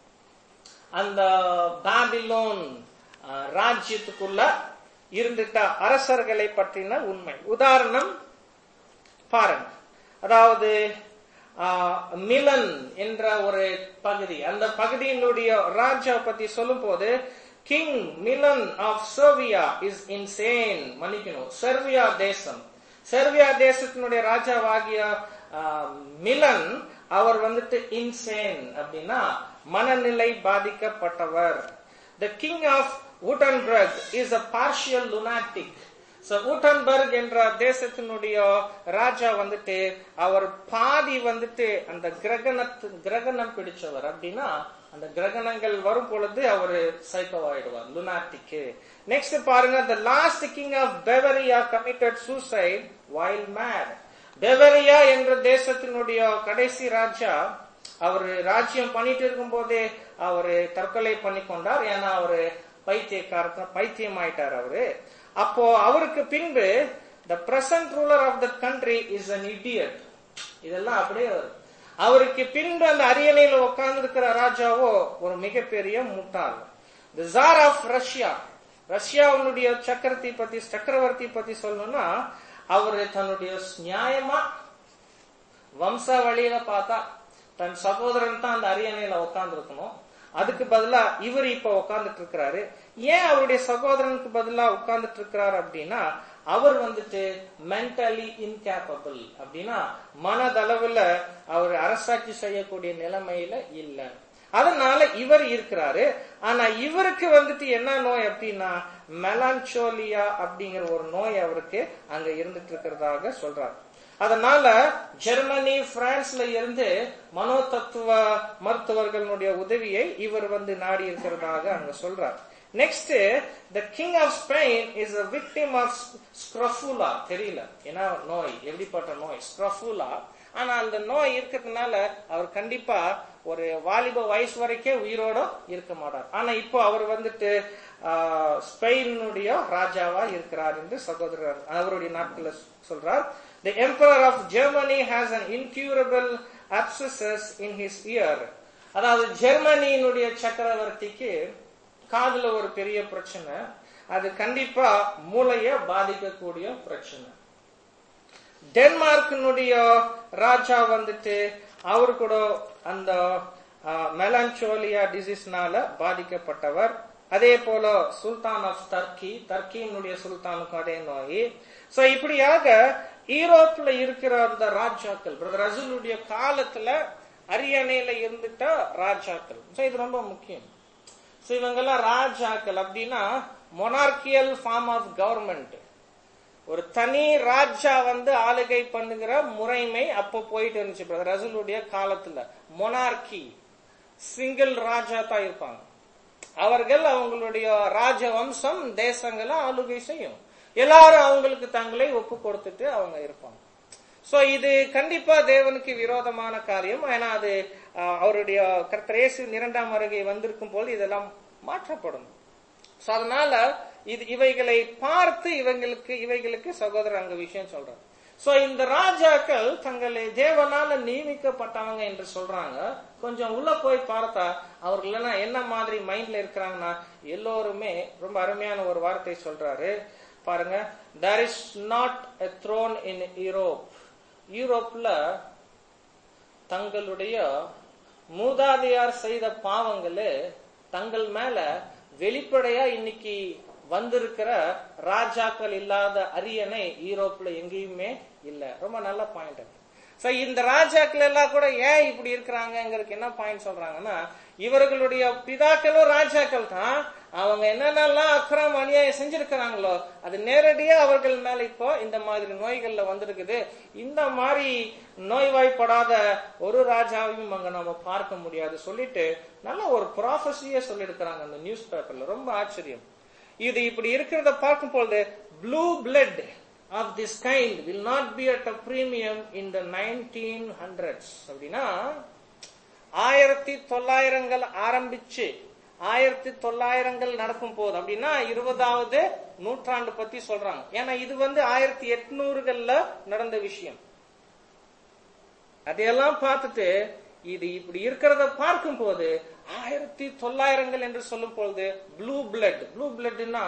அந்த பாபிலோன் அஹ், ராஜ்யத்துக்குள்ள இருந்துட்ட அரசர்களை பற்றின உண்மை உதாரணம் பாருங்க அதாவது ஆஹ், மிலன் என்ற ஒரு பகுதி அந்த பகுதியினுடைய ராஜா பத்தி சொல்லும் போது king Milan of Serbia is insane மன்னிக்கணும் செர்வியா தேசம் செர்வியா தேசத்தினுடைய ராஜாவாகிய ஆஹ், மிலன் அவர் வந்துட்டு இன்சேன் அப்படின்னா மனநிலை பாதிக்கப்பட்டவர் the king of Wittenberg is a partial lunatic. So, Wittenberg என்ற தேசத்தினுடைய ராஜா வந்துட்டு அவர் பாதி வந்துட்டு அந்த கிரகணத்து கிரகணம் பிடிச்சவர் அப்படின்னா அந்த கிரகணங்கள் வரும் பொழுது அவர் சைக்கோவாயிடுவார் லுனாட்டிக்கு நெக்ஸ்ட் பாருங்க the last king of Bavaria committed suicide while mad Bavaria என்ற தேசத்தினுடைய கடைசி ராஜா அவர் ராஜ்யம் பண்ணிட்டு இருக்கும் போதே அவரு தற்கொலை பண்ணி கொண்டார் ஏன்னா அவரு பைத்தியக்கார பைத்தியம் ஆயிட்டார் அவரு அப்போ அவருக்கு பின்பு the present ruler of the country is an idiot இதெல்லாம் அப்படியே வரும் அவருக்கு பின்பு அந்த அரியணையில உட்கார்ந்து இருக்கிற ராஜாவோ ஒரு மிகப்பெரிய முட்டாள் தி ஜார் ஆஃப் ரஷ்யா ரஷ்யாவுடைய சக்கரத்தை பத்தி சக்கரவர்த்தி பத்தி சொல்லணும்னா அவரு தன்னுடைய நியாயமா வம்சாவளியில பார்த்தா தன் சகோதரன் தான் அந்த அரியணையில உட்கார்ந்து இருக்கணும் அதுக்கு பதிலா இவர் இப்ப உட்கார்ந்துட்டு இருக்கிறாரு ஏன் அவருடைய சகோதரனுக்கு பதிலா உட்கார்ந்துட்டு இருக்கிறாரு அப்படின்னா அவர் வந்துட்டு மென்டலி இன்கேப்பபிள் அப்படின்னா மனதளவுல அவர் அரசாட்சி செய்யக்கூடிய நிலைமையில இல்ல அதனால இவர் இருக்கிறாரு ஆனா இவருக்கு வந்துட்டு என்ன நோய் அப்படின்னா மெலான்சோலியா அப்படிங்கிற ஒரு நோய் அவருக்கு அங்க இருந்துட்டு இருக்கிறதாக சொல்றாரு அதனால ஜெர்மனி பிரான்ஸ்ல இருந்து மனோ தத்துவ மருத்துவர்களுடைய உதவியை இவர் வந்து நாடி இருக்கிறதாக அங்க சொல்றார் next the king of Spain is a victim of scrofula தெரியல ஏன்னா நோய் எப்படிப்பட்ட நோய் ஸ்க்ரஃபுலா ஆனா அந்த நோய் இருக்கிறதுனால அவர் கண்டிப்பா ஒரு வாலிப வயசு வரைக்கே உயிரோட இருக்க மாட்டார் ஆனா இப்போ அவர் வந்துட்டு ஆஹ், ஸ்பெயினுடைய ராஜாவா இருக்கிறார் என்று சகோதரர் அவருடைய நாட்கள்ல சொல்றார் The emperor of Germany has an incurable abscesses in his ear. அதாவது ஜெர்மனியினுடைய சக்கரவர்த்திக்கு காதுல ஒரு பெரிய பிரச்சனை அது கண்டிப்பா மூளைய பாதிக்கக்கூடிய பிரச்சனை டென்மார்க்கினுடைய ராஜா வந்துட்டு அவரு கூட அந்த மெலான்சோலியா டிசீஸ்னால பாதிக்கப்பட்டவர் அதே போல சுல்தான் ஆஃப் டர்க்கி டர்க்கியினுடைய சுல்தானுக்கும் அதே நோய் சோ இப்படியாக ஈரோப்ல இருக்கிற அந்த ராஜாக்கள் பிரதர் ரசூலுடைய காலத்துல அரியணையில இருந்துட்ட ராஜாக்கள் சோ இது ரொம்ப முக்கியம் சோ இவங்கெல்லாம் ராஜாக்கள் அப்படின்னா மொனார்கியல் ஃபார்ம் ஆஃப் கவர்மெண்ட் ஒரு தனி ராஜா வந்து ஆளுகை பண்ணுகிற முறைமை அப்போ போயிட்டு இருந்துச்சு பிரதர் ரசூலுடைய காலத்துல மொனார்கி சிங்கிள் ராஜா தான் இருப்பாங்க அவர்கள் அவங்களுடைய ராஜ வம்சம் தேசங்களை ஆளுகை செய்யும் எல்லாரும் அவங்களுக்கு தங்களை ஒப்பு கொடுத்துட்டு அவங்க இருப்பாங்க சோ இது கண்டிப்பா தேவனுக்கு விரோதமான காரியம் ஏன்னா அது அஹ், அவருடைய கர்த்தர் இயேசு இரண்டாம் வருகை வந்திருக்கும் போது இதெல்லாம் மாற்றப்படும் சோ அதனால இது இவைகளை பார்த்து இவங்களுக்கு இவைகளுக்கு சகோதரர் அங்க விஷயம் சொல்றாங்க சோ இந்த ராஜாக்கள் தங்களை தேவனால நியமிக்கப்பட்டவங்க என்று சொல்றாங்க கொஞ்சம் உள்ள போய் பார்த்தா அவர்கள் எல்லாம் என்ன மாதிரி மைண்ட்ல இருக்கிறாங்கன்னா எல்லோருமே ரொம்ப அருமையான ஒரு வார்த்தை சொல்றாரு பாருங்க there is not a throne in Europe யூரோப்ல தங்களுடைய மூதாதையார் செய்த பாவங்களே தங்கள் மேல வெளிப்படையா இன்னைக்கு வந்திருக்கிற ராஜாக்கள் இல்லாத அரியணை யூரோப்ல எங்கேயுமே இல்ல ரொம்ப நல்ல பாயிண்ட் சோ இந்த ராஜாக்கள் எல்லாம் கூட ஏன் இப்படி இருக்கிறாங்கிறதுக்கு என்ன பாயிண்ட் சொல்றாங்கன்னா இவர்களுடைய பிதாக்களும் ராஜாக்கள் தான் அவங்க என்னென்னலாம் அக்கிரம் அநியாயம் செஞ்சிருக்கிறாங்களோ அது நேரடியா அவர்கள் மேல இப்போ இந்த மாதிரி நோய்கள்ல வந்திருக்குது இந்த மாதிரி நோய்வாய்ப்படாத ஒரு ராஜாவையும் அங்க நம்ம பார்க்க முடியாது சொல்லிட்டு நல்ல ஒரு ப்ராஃபஸியே சொல்லியிருக்கிறாங்க அந்த நியூஸ் பேப்பர்ல ரொம்ப ஆச்சரியம் இது இப்படி இருக்கிறத பார்க்கும் பொழுது blue blood of this kind will not be at a premium in the nineteen hundreds அப்படின்னா ஆயிரத்தி தொள்ளாயிரங்கள் ஆரம்பிச்சு ஆயிரத்தி தொள்ளாயிரங்கள் நடக்கும் போது அப்படின்னா இருபதாவது நூற்றாண்டு பத்தி சொல்றாங்க ஏன்னா இது வந்து ஆயிரத்தி எட்நூறுகள்ல நடந்த விஷயம் அதையெல்லாம் பார்த்துட்டு இது இப்படி இருக்கிறத பார்க்கும் போது ஆயிரத்தி தொள்ளாயிரங்கள் என்று சொல்லும் பொழுது ப்ளூ பிளட் ப்ளூ பிளட்னா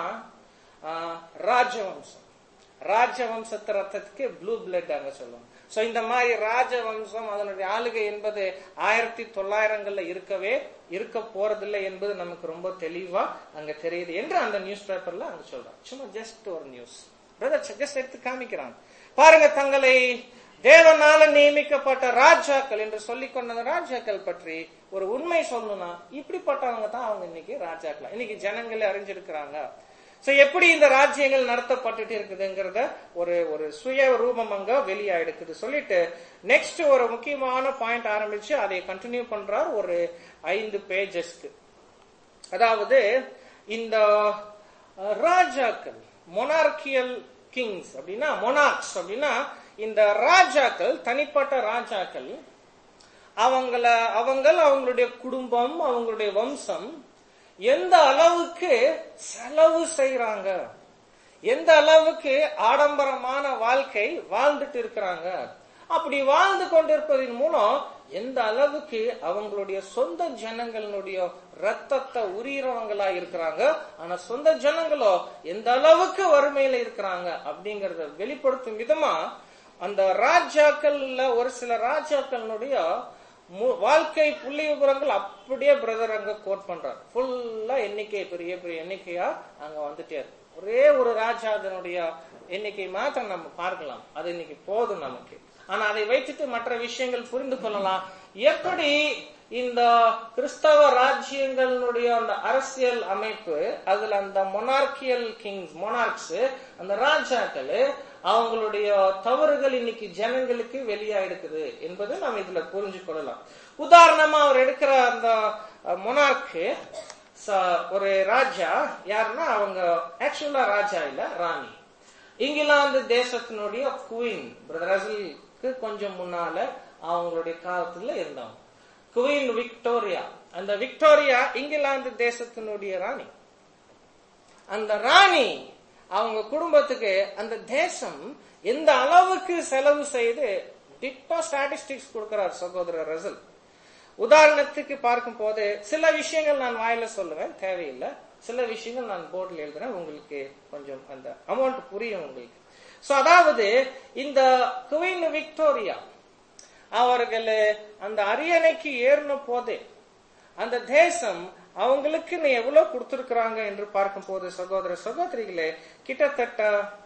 ராஜவம்சம் ராஜவம்சத்து ரத்தத்துக்கு ப்ளூ பிளட் அங்க சொல்லுவாங்க சோ இந்த மாதிரி ராஜவம்சம் அதனுடைய ஆளுகை என்பது ஆயிரத்தி தொள்ளாயிரங்கள்ல இருக்கவே இருக்க போறதில்லை என்பது நமக்கு ரொம்ப தெளிவா அங்க தெரியுது என்று அந்த நியூஸ் பேப்பர்ல அங்க சொல்றாங்க சும்மா ஜஸ்ட் ஒரு நியூஸ் பிரதர் ஜஸ்ட் எடுத்து காமிக்கிறாங்க பாருங்க தங்களை தேவனால நியமிக்கப்பட்ட ராஜாக்கள் என்று சொல்லிக் கொண்ட ராஜாக்கள் பற்றி ஒரு உண்மை சொல்லணும்னா இப்படிப்பட்டவங்க தான் அவங்க இன்னைக்கு ராஜாக்கள் இன்னைக்கு ஜனங்களே அறிஞ்சிருக்கிறாங்க சோ எப்படி இந்த ராஜ்யங்கள் நடத்தப்பட்டுட்டு இருக்குதுங்கிறத ஒரு ஒரு சுய ரூபம் அங்க வெளியா எடுக்குது சொல்லிட்டு நெக்ஸ்ட் ஒரு முக்கியமான பாயிண்ட் ஆரம்பிச்சு அதை கண்டினியூ பண்றார் ஒரு ஐந்து பேஜஸ்க்கு அதாவது இந்த அஹ், ராஜாக்கள் மொனார்கியல் கிங்ஸ் அப்படின்னா மொனார்க்ஸ் அப்படின்னா இந்த ராஜாக்கள் தனிப்பட்ட ராஜாக்கள் அவங்கள அவங்கள் அவங்களுடைய குடும்பம் அவங்களுடைய வம்சம் எந்த அளவுக்கு செலவு செய்யறாங்க எந்த அளவுக்கு ஆடம்பரமான வாழ்க்கை வாழ்ந்துட்டு இருக்கிறாங்க அப்படி வாழ்ந்து கொண்டிருப்பதன் மூலம் எந்த அளவுக்கு அவங்களுடைய சொந்த ஜனங்களுடைய ரத்தத்தை உரியறவங்களா இருக்கிறாங்க ஆனா சொந்த ஜனங்களோ எந்த அளவுக்கு வறுமையில இருக்கிறாங்க அப்படிங்கறத வெளிப்படுத்தும் விதமா அந்த ராஜாக்கள்ல ஒரு சில ராஜாக்களுடைய மு- வாழ்க்கை புள்ளி விவரங்கள் அப்படியே பிரதர் அங்க கோட் பண்றாரு ஃபுல்லா எண்ணிக்கை பெரிய பெரிய எண்ணிக்கையா அங்க வந்துட்டே இருக்கு ஒரே ஒரு ராஜா அதனுடைய எண்ணிக்கை மாத்திரம் நம்ம பார்க்கலாம் அது இன்னைக்கு போதும் நமக்கு ஆனா அதை வைத்துட்டு மற்ற விஷயங்கள் புரிந்து கொள்ளலாம் எப்படி இந்த கிறிஸ்தவ ராஜ்யங்களுடைய அந்த அரசியல் அமைப்பு அதுல அந்த மொனார்கியல் கிங்ஸ் மொனார்க்ஸ் அந்த ராஜாக்கள் அவங்களுடைய தவறுகள் இன்னைக்கு ஜனங்களுக்கு வெளியா இருக்குது என்பதை நாம் இதுல புரிஞ்சு கொள்ளலாம் உதாரணமா அவர் எடுக்கிற அந்த மொனார்க்கு ஒரு ராஜா யாருன்னா அவங்க ஆக்சுவலா ராஜா இல்ல ராணி இங்கிலாந்து தேசத்தினுடைய குயின் பிரதரசலுக்கு கொஞ்சம் முன்னால அவங்களுடைய காலத்துல இருந்தாங்க குயின் விக்டோரியா அந்த விக்டோரியா இங்கிலாந்து தேசத்தினுடைய ராணி அந்த ராணி அவங்க குடும்பத்துக்கு அந்த தேசம் எந்த அளவுக்கு செலவு செய்து டிட்டோ ஸ்டாட்டிஸ்டிக்ஸ் கொடுக்கிறார் சகோதரர் ரசல் உதாரணத்துக்கு பார்க்கும் போது சில விஷயங்கள் நான் வாயில சொல்லுவேன் தேவையில்லை சில விஷயங்கள் நான் போர்டில் எழுதுறேன் உங்களுக்கு கொஞ்சம் அந்த அமௌண்ட் புரியும் உங்களுக்கு சோ அதாவது இந்த குயின் விக்டோரியா அவர்கள் அந்த அரியணைக்கு ஏறின போது அந்த தேசம் அவங்களுக்கு நீ எவ்வளவு கொடுத்திருக்கிறாங்க என்று பார்க்கும் போது சகோதர சகோதரிகளே கிட்டத்தட்ட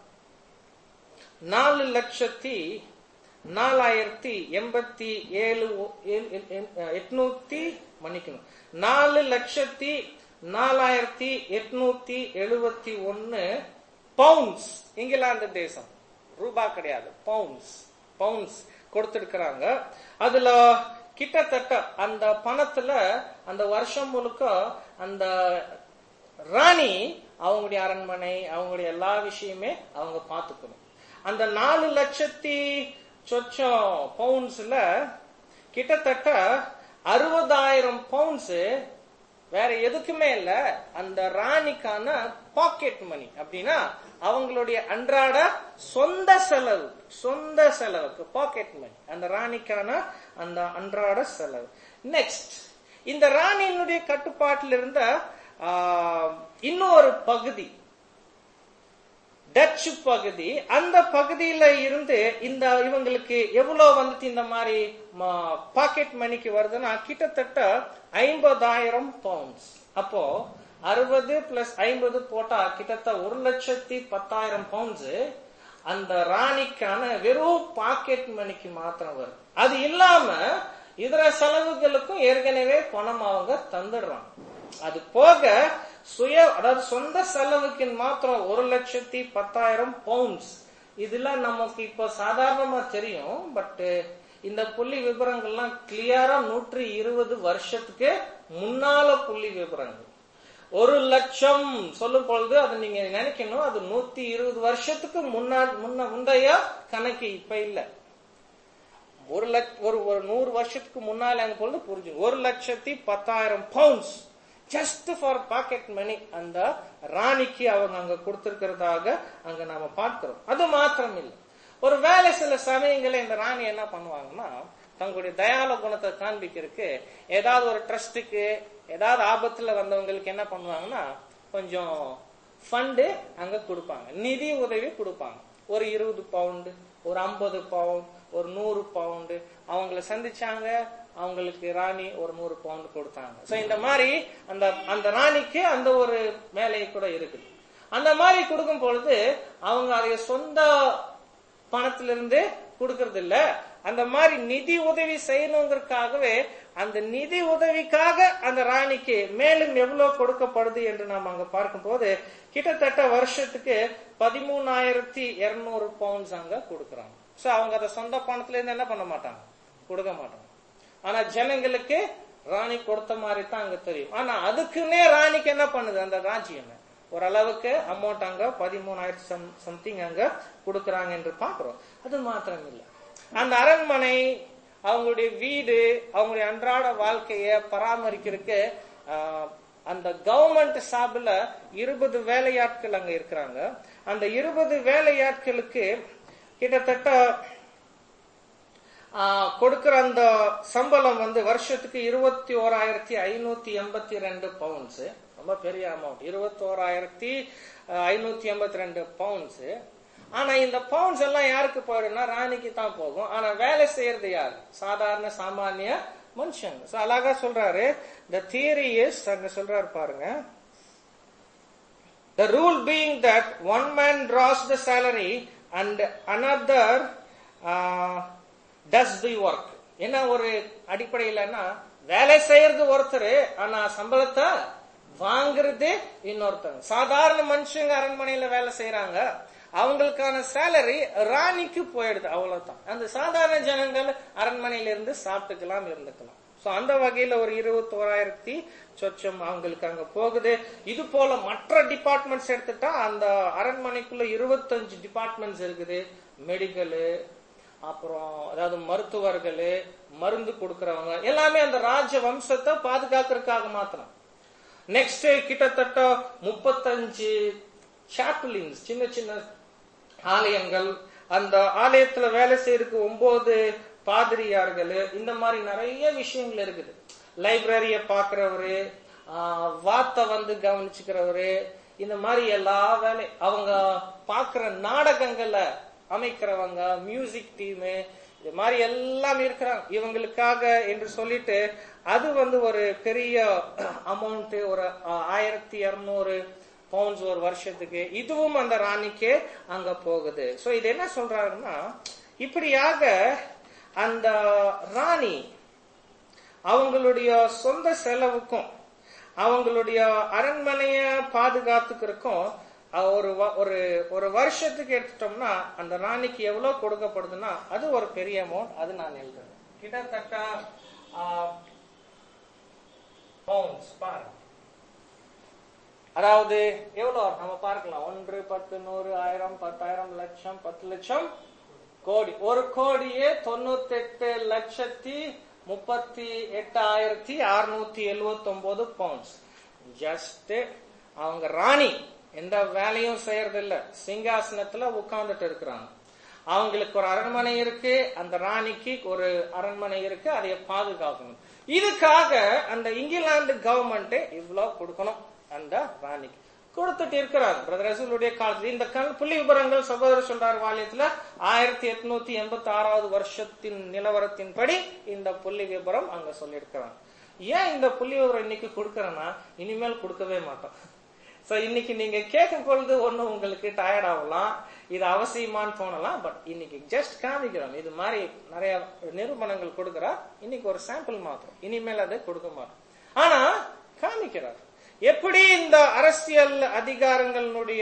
நாலு லட்சத்தி நாலாயிரத்தி எண்பத்தி ஏழு எட்நூத்தி மன்னிக்கணும் நாலு லட்சத்தி நாலாயிரத்தி எட்நூத்தி எழுபத்தி ஒன்னு பவுண்ட்ஸ் இங்கிலாந்து தேசம் ரூபா கிடையாது பவுண்ட்ஸ் பவுண்ட்ஸ் கொடுத்திருக்கிறாங்க அதுல கிட்டத்தட்ட அந்த பணத்துல அந்த வருஷம் முழுக்க அந்த ராணி அவங்களுடைய அரண்மனை அவங்களுடைய எல்லா விஷயமே அவங்க பார்த்துக்கணும் அந்த நாலு லட்சத்தி சொச்சம் பவுண்ட்ஸ்ல கிட்டத்தட்ட அறுபதாயிரம் பவுண்ட்ஸ் வேற எதுக்குமே இல்ல அந்த ராணிக்கான பாக்கெட் மணி அப்படின்னா அவங்களுடைய அன்றாட சொந்த செலவு சொந்த செலவுக்கு பாக்கெட் மணி அந்த ராணிக்கான அந்த அன்றாட செலவு நெக்ஸ்ட் இந்த ராணியினுடைய கட்டுப்பாட்டில் இருந்த ஆஹ், இன்னொரு பகுதி டச்சு பகுதி அந்த பகுதியில இருந்து இந்த இவங்களுக்கு எவ்வளவு வந்துட்டு இந்த மாதிரி பாக்கெட் மணிக்கு வருதுன்னா கிட்டத்தட்ட ஐம்பதாயிரம் பவுண்ட்ஸ் அப்போ அறுபது பிளஸ் ஐம்பது போட்டா கிட்டத்தட்ட ஒரு லட்சத்தி பத்தாயிரம் பவுண்ட்ஸ் அந்த ராணிக்கான வெறும் பாக்கெட் மணிக்கு மாத்திரம் வரும் அது இல்லாம இதர செலவுகளுக்கும் ஏற்கனவே பணம் அவங்க தந்துடுறாங்க அது போக சுய அதாவது சொந்த செலவுக்கு மாத்திரம் ஒரு லட்சத்தி பத்தாயிரம் பவுண்ட்ஸ் இதெல்லாம் நமக்கு இப்ப சாதாரணமா தெரியும் பட் இந்த புள்ளி விவரங்கள்லாம் கிளியரா நூற்றி இருபது வருஷத்துக்கு முன்னால புள்ளி விவரங்கள் ஒரு லட்சம் சொல்லும் பொழுது அதை நீங்க நினைக்கணும் அது நூத்தி இருபது வருஷத்துக்கு முன்னா முன்ன முந்தைய கணக்கு இப்ப இல்ல ஒரு லட்ச ஒரு ஒரு நூறு வருஷத்துக்கு முன்னால அங்க பொழுது புரிஞ்சு ஒரு லட்சத்தி பத்தாயிரம் pounds just for pocket money அந்த ராணிக்கு அவங்க அங்க கொடுத்திருக்கிறதாக அங்க நாம பார்க்கிறோம் அது மாத்திரம் இல்லை ஒரு வேலை சில சமயங்களில் இந்த ராணி என்ன பண்ணுவாங்கன்னா தங்களுடைய தயால குணத்தை காண்பிக்கிறதுக்கு ஏதாவது ஒரு ட்ரஸ்ட்டுக்கு ஏதாவது ஆபத்துல வந்தவங்களுக்கு என்ன பண்ணுவாங்கன்னா கொஞ்சம் ஃபண்டு அங்க கொடுப்பாங்க நிதி உதவி கொடுப்பாங்க ஒரு இருபது பவுண்டு ஒரு ஐம்பது பவுண்ட் ஒரு நூறு பவுண்டு அவங்கள சந்திச்சாங்க அவங்களுக்கு ராணி ஒரு நூறு பவுண்ட் கொடுத்தாங்க சோ இந்த மாதிரி அந்த அந்த ராணிக்கு அந்த ஒரு வேலை கூட இருக்குது அந்த மாதிரி கொடுக்கும் பொழுது அவங்க அதை சொந்த பணத்திலிருந்து கொடுக்கறது இல்ல அந்த மாதிரி நிதி உதவி செய்யணுங்கிறதுக்காகவே அந்த நிதி உதவிக்காக அந்த ராணிக்கு மேலும் எவ்வளவு கொடுக்கப்படுது என்று நாம் அங்க பார்க்கும்போது கிட்டத்தட்ட வருஷத்துக்கு பதிமூணாயிரத்தி இருநூறு பவுண்ட்ஸ் அங்க கொடுக்கறாங்க சோ அவங்க அதை சொந்த பணத்துல இருந்து என்ன பண்ண மாட்டாங்க கொடுக்க மாட்டாங்க ஆனா ஜனங்களுக்கு ராணி கொடுத்த மாதிரி தான் அங்க தெரியும் ஆனா அதுக்குன்னே ராணிக்கு என்ன பண்ணுது அந்த ராஜ்யம் ஓரளவுக்கு அமௌண்ட் அங்க பதிமூணாயிரத்தி சம்திங் அங்க கொடுக்கறாங்க என்று பாக்குறோம் அது மாத்திரம் இல்ல அந்த அரண்மனை அவங்களுடைய வீடு அவங்களுடைய அன்றாட வாழ்க்கைய பராமரிக்கிறதுக்கு ஆஹ், அந்த கவர்மெண்ட் சார்பில் இருபது வேலையாட்கள் அங்க இருக்கிறாங்க அந்த இருபது வேலையாட்களுக்கு கிட்டத்தட்ட ஆஹ், கொடுக்கிற அந்த சம்பளம் வந்து வருஷத்துக்கு இருபத்தி ஓராயிரத்தி ஐநூத்தி எண்பத்தி ரெண்டு பவுண்ட்ஸ் ரொம்ப பெரிய அமௌண்ட் இருபத்தி ஓராயிரத்தி ஐநூத்தி எண்பத்தி ரெண்டு பவுண்ட்ஸ் ஆனா இந்த பவுண்ட்ஸ் எல்லாம் யாருக்கு போயிடும்னா ராணிக்கு தான் போகும் ஆனா வேலை செய்யறது யார் சாதாரண சாமானிய மனுஷங்க So, அழகா சொல்றாரு the theory is அங்க சொல்றாரு பாருங்க The rule being that one man draws the salary and another uh, does the work. என்ன ஒரு அடிப்படையிலன்னா வேலை செய்யறது ஒருத்தர் ஆனா சம்பளத்தை வாங்குறது இன்னொருத்தங்க சாதாரண மனுஷங்க அரண்மனையில வேலை செய்யறாங்க அவங்களுக்கான சேலரி ராணிக்கு போயிடுது அவ்வளவுதான் அந்த சாதாரண ஜனங்கள் அரண்மனையில இருந்து சாப்பிட்டுக்கலாம் இருந்துக்கலாம் சோ அந்த வகையில ஒரு இருபத்தோராயிரத்தி சொச்சம் அவங்களுக்கு அங்க போகுது இது போல மற்ற டிபார்ட்மெண்ட்ஸ் எடுத்துட்டா அந்த அரண்மனைக்குள்ள இருபத்தஞ்சு டிபார்ட்மெண்ட்ஸ் இருக்குது மெடிக்கலு அப்புறம் அதாவது மருத்துவர்கள் மருந்து கொடுக்கறவங்க எல்லாமே அந்த ராஜ வம்சத்தை பாதுகாக்கிறதுக்காக மாத்திரம் நெக்ஸ்ட் கிட்டத்தட்ட முப்பத்தஞ்சு சாப்பிளின்ஸ் சின்ன சின்ன ஆலயங்கள் அந்த ஆலயத்துல வேலை செய்யறதுக்கு ஒன்பது பாதிரியார்கள் இந்த மாதிரி நிறைய விஷயங்கள் இருக்குது லைப்ரரிய பாக்குறவரு ஆஹ், வாத்தை வந்து கவனிச்சுக்கிறவரு இந்த மாதிரி எல்லா வேலை அவங்க பாக்குற நாடகங்களை அமைக்கிறவங்க மியூசிக் டீமு இது மாதிரி எல்லாம் இருக்கிறாங்க இவங்களுக்காக என்று சொல்லிட்டு அது வந்து ஒரு பெரிய அமௌண்ட் ஒரு ஆஹ், ஆயிரத்தி இருநூறு பவுண்ட்ஸ் ஒரு வருஷத்துக்கு இதுவும் அந்த ராணிக்கு அங்க போகுது சோ இது என்ன சொல்றாருன்னா இப்படியாக அந்த ராணி அவங்களுடைய சொந்த செலவுக்கும் அவங்களுடைய அரண்மனைய பாதுகாத்துக்கிறதுக்கும் அஹ், ஒரு வ- ஒரு ஒரு வருஷத்துக்கு எடுத்துட்டோம்னா அந்த ராணிக்கு எவ்வளவு கொடுக்கப்படுதுன்னா அது ஒரு பெரிய அமௌண்ட் அது நான் எழுதுறேன் கிட்டத்தட்ட பவுண்ட்ஸ் பாருங்க அதாவது எவ்வளவு நம்ம பார்க்கலாம் ஒன்று பத்து நூறு ஆயிரம் பத்தாயிரம் லட்சம் பத்து லட்சம் கோடி ஒரு கோடியே தொண்ணூத்தி எட்டு லட்சத்தி முப்பத்தி எட்டாயிரத்தி அறுநூத்தி எழுவத்தி ஒன்பது பவுண்ட்ஸ் ஜஸ்ட் அவங்க ராணி எந்த வேலையும் செய்யறதில்ல சிங்காசனத்துல உட்கார்ந்துட்டு இருக்கிறாங்க அவங்களுக்கு ஒரு அரண்மனை இருக்கு அந்த ராணிக்கு ஒரு அரண்மனை இருக்கு அதை பாதுகாக்கணும் இதுக்காக அந்த இங்கிலாந்து கவர்மெண்ட் இவ்வளவு கொடுக்கணும் அந்த ராணிக்கு கொடுத்துட்டு இருக்கிறாங்க பிரதர் ரசூலுடைய காலத்துல இந்த கண் புள்ளி விபரங்கள் சகோதரர் சொல்றார் வாலியத்துல ஆயிரத்தி எட்நூத்தி எண்பத்தி ஆறாவது வருஷத்தின் நிலவரத்தின்படி இந்த புள்ளி விபரம் அங்க சொல்லியிருக்கிறாங்க ஏன் இந்த புள்ளி விவரம் இன்னைக்கு கொடுக்கறேன்னா இனிமேல் கொடுக்கவே மாட்டோம் சோ இன்னைக்கு நீங்க கேட்கும் பொழுது ஒண்ணு உங்களுக்கு டயர்ட் ஆகலாம் இது அவசியமான்னு தோணலாம் பட் இன்னைக்கு ஜஸ்ட் காமிக்கிறோம் இது மாதிரி நிறைய நிரூபணங்கள் கொடுக்கிறா இன்னைக்கு ஒரு சாம்பிள் மாத்திரம் இனிமேல் அதை கொடுக்க மாட்டோம் ஆனா காமிக்கிறார் எப்படி இந்த அரசியல் அதிகாரங்களுடைய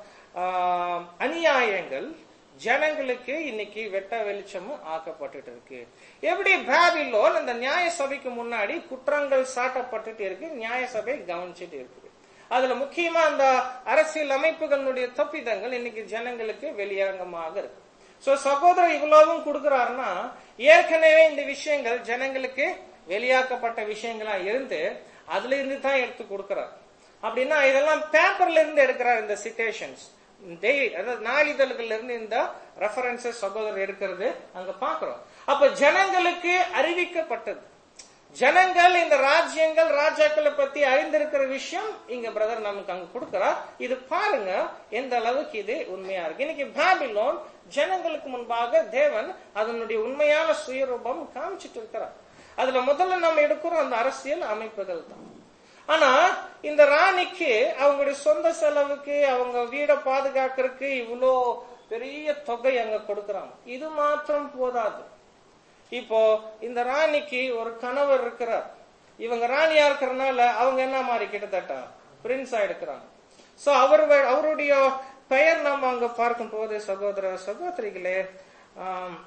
ஆஹ், அநியாயங்கள் ஜனங்களுக்கு இன்னைக்கு வெட்ட வெளிச்சமும் ஆக்கப்பட்டுட்டு இருக்கு எப்படி பாபிலோன் அந்த நியாய சபைக்கு முன்னாடி குற்றங்கள் சாட்டப்பட்டுட்டு இருக்கு நியாய சபை கவனிச்சுட்டு இருக்குது அதுல முக்கியமா அந்த அரசியல் அமைப்புகளுடைய தப்பிதங்கள் இன்னைக்கு ஜனங்களுக்கு வெளியரங்கமாக இருக்கு சோ சகோதரர் இவ்வளவும் கொடுக்கிறாருன்னா ஏற்கனவே இந்த விஷயங்கள் ஜனங்களுக்கு வெளியாக்கப்பட்ட விஷயங்களா இருந்து அதுல இருந்து தான் எடுத்து கொடுக்கிறார் அப்படின்னா இதெல்லாம் பேப்பர்ல இருந்து எடுக்கிறார் இந்த சிட்டேஷன்ஸ் அதாவது நாளிதழ்கள்ல இருந்து இந்த ரெஃபரன்சஸ் சகோதரர் எடுக்கிறது அங்க பாக்குறோம் அப்ப ஜனங்களுக்கு அறிவிக்கப்பட்டது ஜனங்கள் இந்த ராஜ்யங்கள் ராஜாக்களை பத்தி அறிந்திருக்கிற விஷயம் இங்க பிரதர் நமக்கு அங்க கொடுக்கிறார் இது பாருங்க எந்த அளவுக்கு இது உண்மையா இருக்கு இன்னைக்கு பாபிலோன் ஜனங்களுக்கு முன்பாக தேவன் அதனுடைய உண்மையான சுயரூபம் காமிச்சிட்டு இருக்கிறார் அதுல முதல்ல நம்ம எடுக்கிறோம் அந்த அரசியல் அமைப்புகள் தான் ஆனா இந்த ராணிக்கு அவங்களுடைய சொந்த செலவுக்கு அவங்க வீடை பாதுகாக்கிறதுக்கு இவ்வளோ பெரிய தொகை அங்க கொடுக்கறாங்க இது மாத்திரம் போதாது இப்போ இந்த ராணிக்கு ஒரு கணவர் இருக்கிறார் இவங்க ராணியா இருக்கிறனால அவங்க என்ன மாதிரி கிட்டத்தட்ட பிரின்ஸா எடுக்கிறாங்க சோ அவர் வே- அவருடைய பெயர் நம்ம அங்க பார்க்கும் போது சகோதர சகோதரிகளே ஆம்,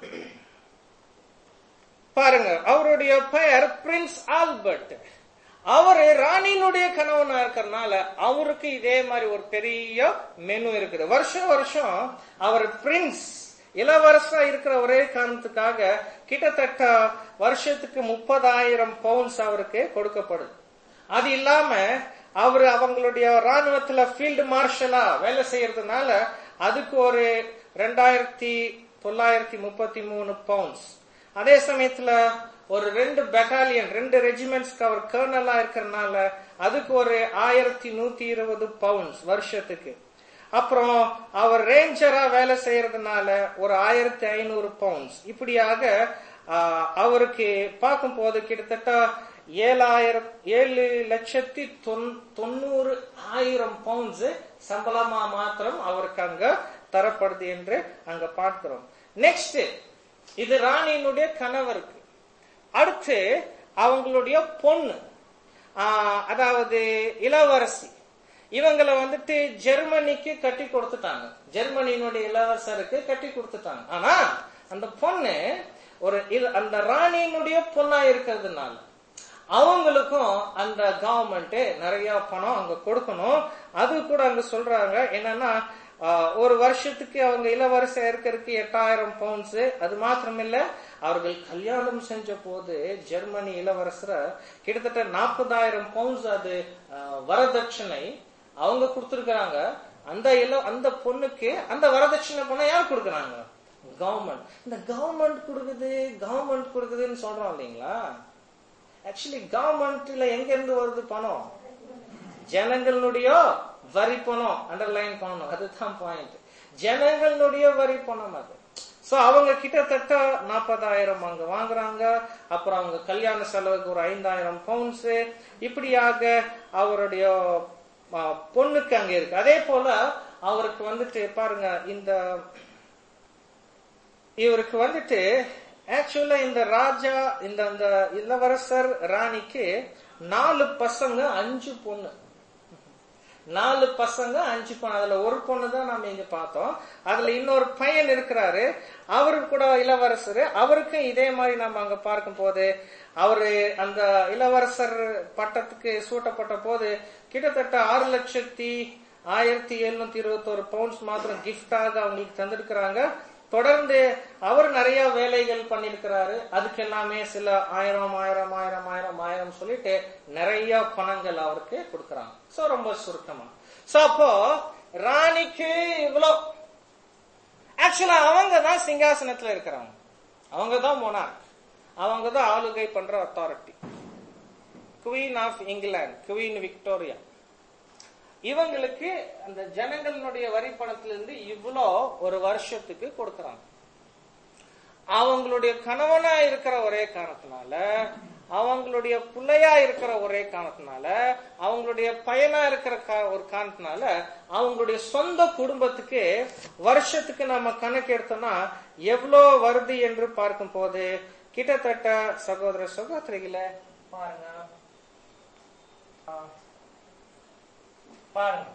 பாருங்க அவருடைய பெயர் பிரின்ஸ் ஆல்பர்ட் அவரு ராணியினுடைய கணவனா இருக்கிறனால அவருக்கு இதே மாதிரி ஒரு பெரிய மெனு இருக்குது வருஷம் வருஷம் அவர் பிரின்ஸ் இளவரசா இருக்கிற ஒரே காரணத்துக்காக கிட்டத்தட்ட வருஷத்துக்கு முப்பதாயிரம் பவுண்ட்ஸ் அவருக்கு கொடுக்கப்படுது அது இல்லாம அவர் அவங்களுடைய ராணுவத்துல ஃபீல்டு மார்ஷலா வேலை செய்யறதுனால அதுக்கு ஒரு ரெண்டாயிரத்தி தொள்ளாயிரத்தி முப்பத்தி மூணு பவுண்ட்ஸ் அதே சமயத்துல ஒரு ரெண்டு பெட்டாலியன் ரெண்டு ரெஜிமெண்ட்ஸ்க்கு அவர் கர்னலா இருக்கிறனால அதுக்கு ஒரு ஆயிரத்தி நூத்தி இருபது பவுண்ட்ஸ் வருஷத்துக்கு அப்புறம் அவர் ரேஞ்சரா வேலை செய்யறதுனால ஒரு ஆயிரத்தி ஐநூறு பவுண்ட்ஸ் இப்படியாக ஆஹ், அவருக்கு பார்க்கும் போது கிட்டத்தட்ட ஏழாயிரம் ஏழு லட்சத்தி தொன்- தொண்ணூறு ஆயிரம் பவுண்ட்ஸ் சம்பளமா மாத்திரம் அவருக்கு அங்க தரப்படுது என்று அங்க பார்க்கிறோம் நெக்ஸ்ட் இது ராணியினுடைய கணவருக்கு அடுத்து அவங்களுடைய பொண்ணு ஆஹ், அதாவது இளவரசி இவங்களை வந்துட்டு ஜெர்மனிக்கு கட்டி கொடுத்துட்டாங்க ஜெர்மனியினுடைய இளவரசருக்கு கட்டி கொடுத்துட்டாங்க ஆனா அந்த பொண்ணு ஒரு இல- அந்த ராணியினுடைய பொண்ணா இருக்கிறதுனால அவங்களுக்கும் அந்த கவர்மெண்ட் நிறைய பணம் அங்க கொடுக்கணும் அது கூட அங்க சொல்றாங்க என்னன்னா ஆஹ், ஒரு வருஷத்துக்கு அவங்க இளவரசர் இருக்கிறதுக்கு எட்டாயிரம் பவுண்ட்ஸ் அது மாத்திரமில்ல அவர்கள் கல்யாணம் செஞ்ச போது ஜெர்மனி இளவரசரை கிட்டத்தட்ட நாற்பதாயிரம் பவுண்ட்ஸ் அது ஆஹ், வரதட்சணை அவங்க கொடுத்திருக்கிறாங்க அந்த இள அந்த பொண்ணுக்கு அந்த வரதட்சணை பணம் யார் கொடுக்கறாங்க கவர்மெண்ட் இந்த கவர்மெண்ட் கொடுக்குது கவர்மெண்ட் கொடுக்குதுன்னு சொல்றோம் இல்லைங்களா ஆக்சுவலி கவர்மெண்ட்ல எங்க இருந்து வருது பணம் ஜனங்களுடைய வரி பணம் அண்டர்லைன் பண்ணணும் அதுதான் பாயிண்ட் ஜனங்களுடைய வரி பணம் அது சோ அவங்க கிட்டத்தட்ட நாற்பதாயிரம் அங்க வாங்குறாங்க அப்புறம் அவங்க கல்யாண செலவுக்கு ஒரு ஐந்தாயிரம் பவுண்ட்ஸ் இப்படியாக அவருடைய ஆ, பொண்ணுக்கு அங்க இருக்கு அதே போல அவருக்கு வந்துட்டு பாருங்க இந்த இவருக்கு வந்துட்டு ஆக்சுவலா இந்த ராஜா இந்த இந்த இளவரசர் ராணிக்கு நாலு பசங்க அஞ்சு பொண்ணு நாலு பசங்க அஞ்சு பொண்ணு அதுல ஒரு பொண்ணு தான் நாம இங்க பார்த்தோம் அதுல இன்னொரு பையன் இருக்கிறாரு அவருக்கு கூட இளவரசர் அவருக்கும் இதே மாதிரி நம்ம அங்க பார்க்கும் போது அவரு அந்த இளவரசர் பட்டத்துக்கு சூட்டப்பட்ட போது கிட்டத்தட்ட ஆறு லட்சத்தி ஆயிரத்தி எழுநூத்தி இருபத்தோரு பவுண்ட்ஸ் மாத்திரம் கிஃப்டாக அவங்களுக்கு தந்திருக்கிறாங்க தொடர்ந்து அவர் நிறைய வேலைகள் பண்ணிருக்கிறாரு அதுக்கு எல்லாமே சில ஆயிரம் ஆயிரம் ஆயிரம் ஆயிரம் ஆயிரம் சொல்லிட்டு நிறைய பணங்கள் அவருக்கு கொடுக்கறாங்க சோ ரொம்ப சுருக்கமா சோ அப்போ ராணிக்கு இவ்வளோ ஆக்சுவலா அவங்க தான் சிங்காசனத்துல இருக்கிறாங்க அவங்க தான் மொனார்க் அவங்க தான் ஆளுகை பண்ற authority queen of England queen Victoria இவங்களுக்கு அந்த ஜனங்களுடைய வரி பணத்திலிருந்து இவ்வளோ ஒரு வருஷத்துக்கு கொடுக்கறாங்க அவங்களுடைய கணவனா இருக்கிற ஒரே காரணத்தினால அவங்களுடைய பிள்ளையா இருக்கிற ஒரே காரணத்தினால அவங்களுடைய பையனா இருக்கிற கா- ஒரு காரணத்தினால அவங்களுடைய சொந்த குடும்பத்துக்கு வருஷத்துக்கு நம்ம கணக்கு எடுத்தோம்னா எவ்வளோ வருது என்று பார்க்கும் போது கிட்டத்தட்ட சகோதர சகோதரிகளை பாருங்க ஆ. பாருங்க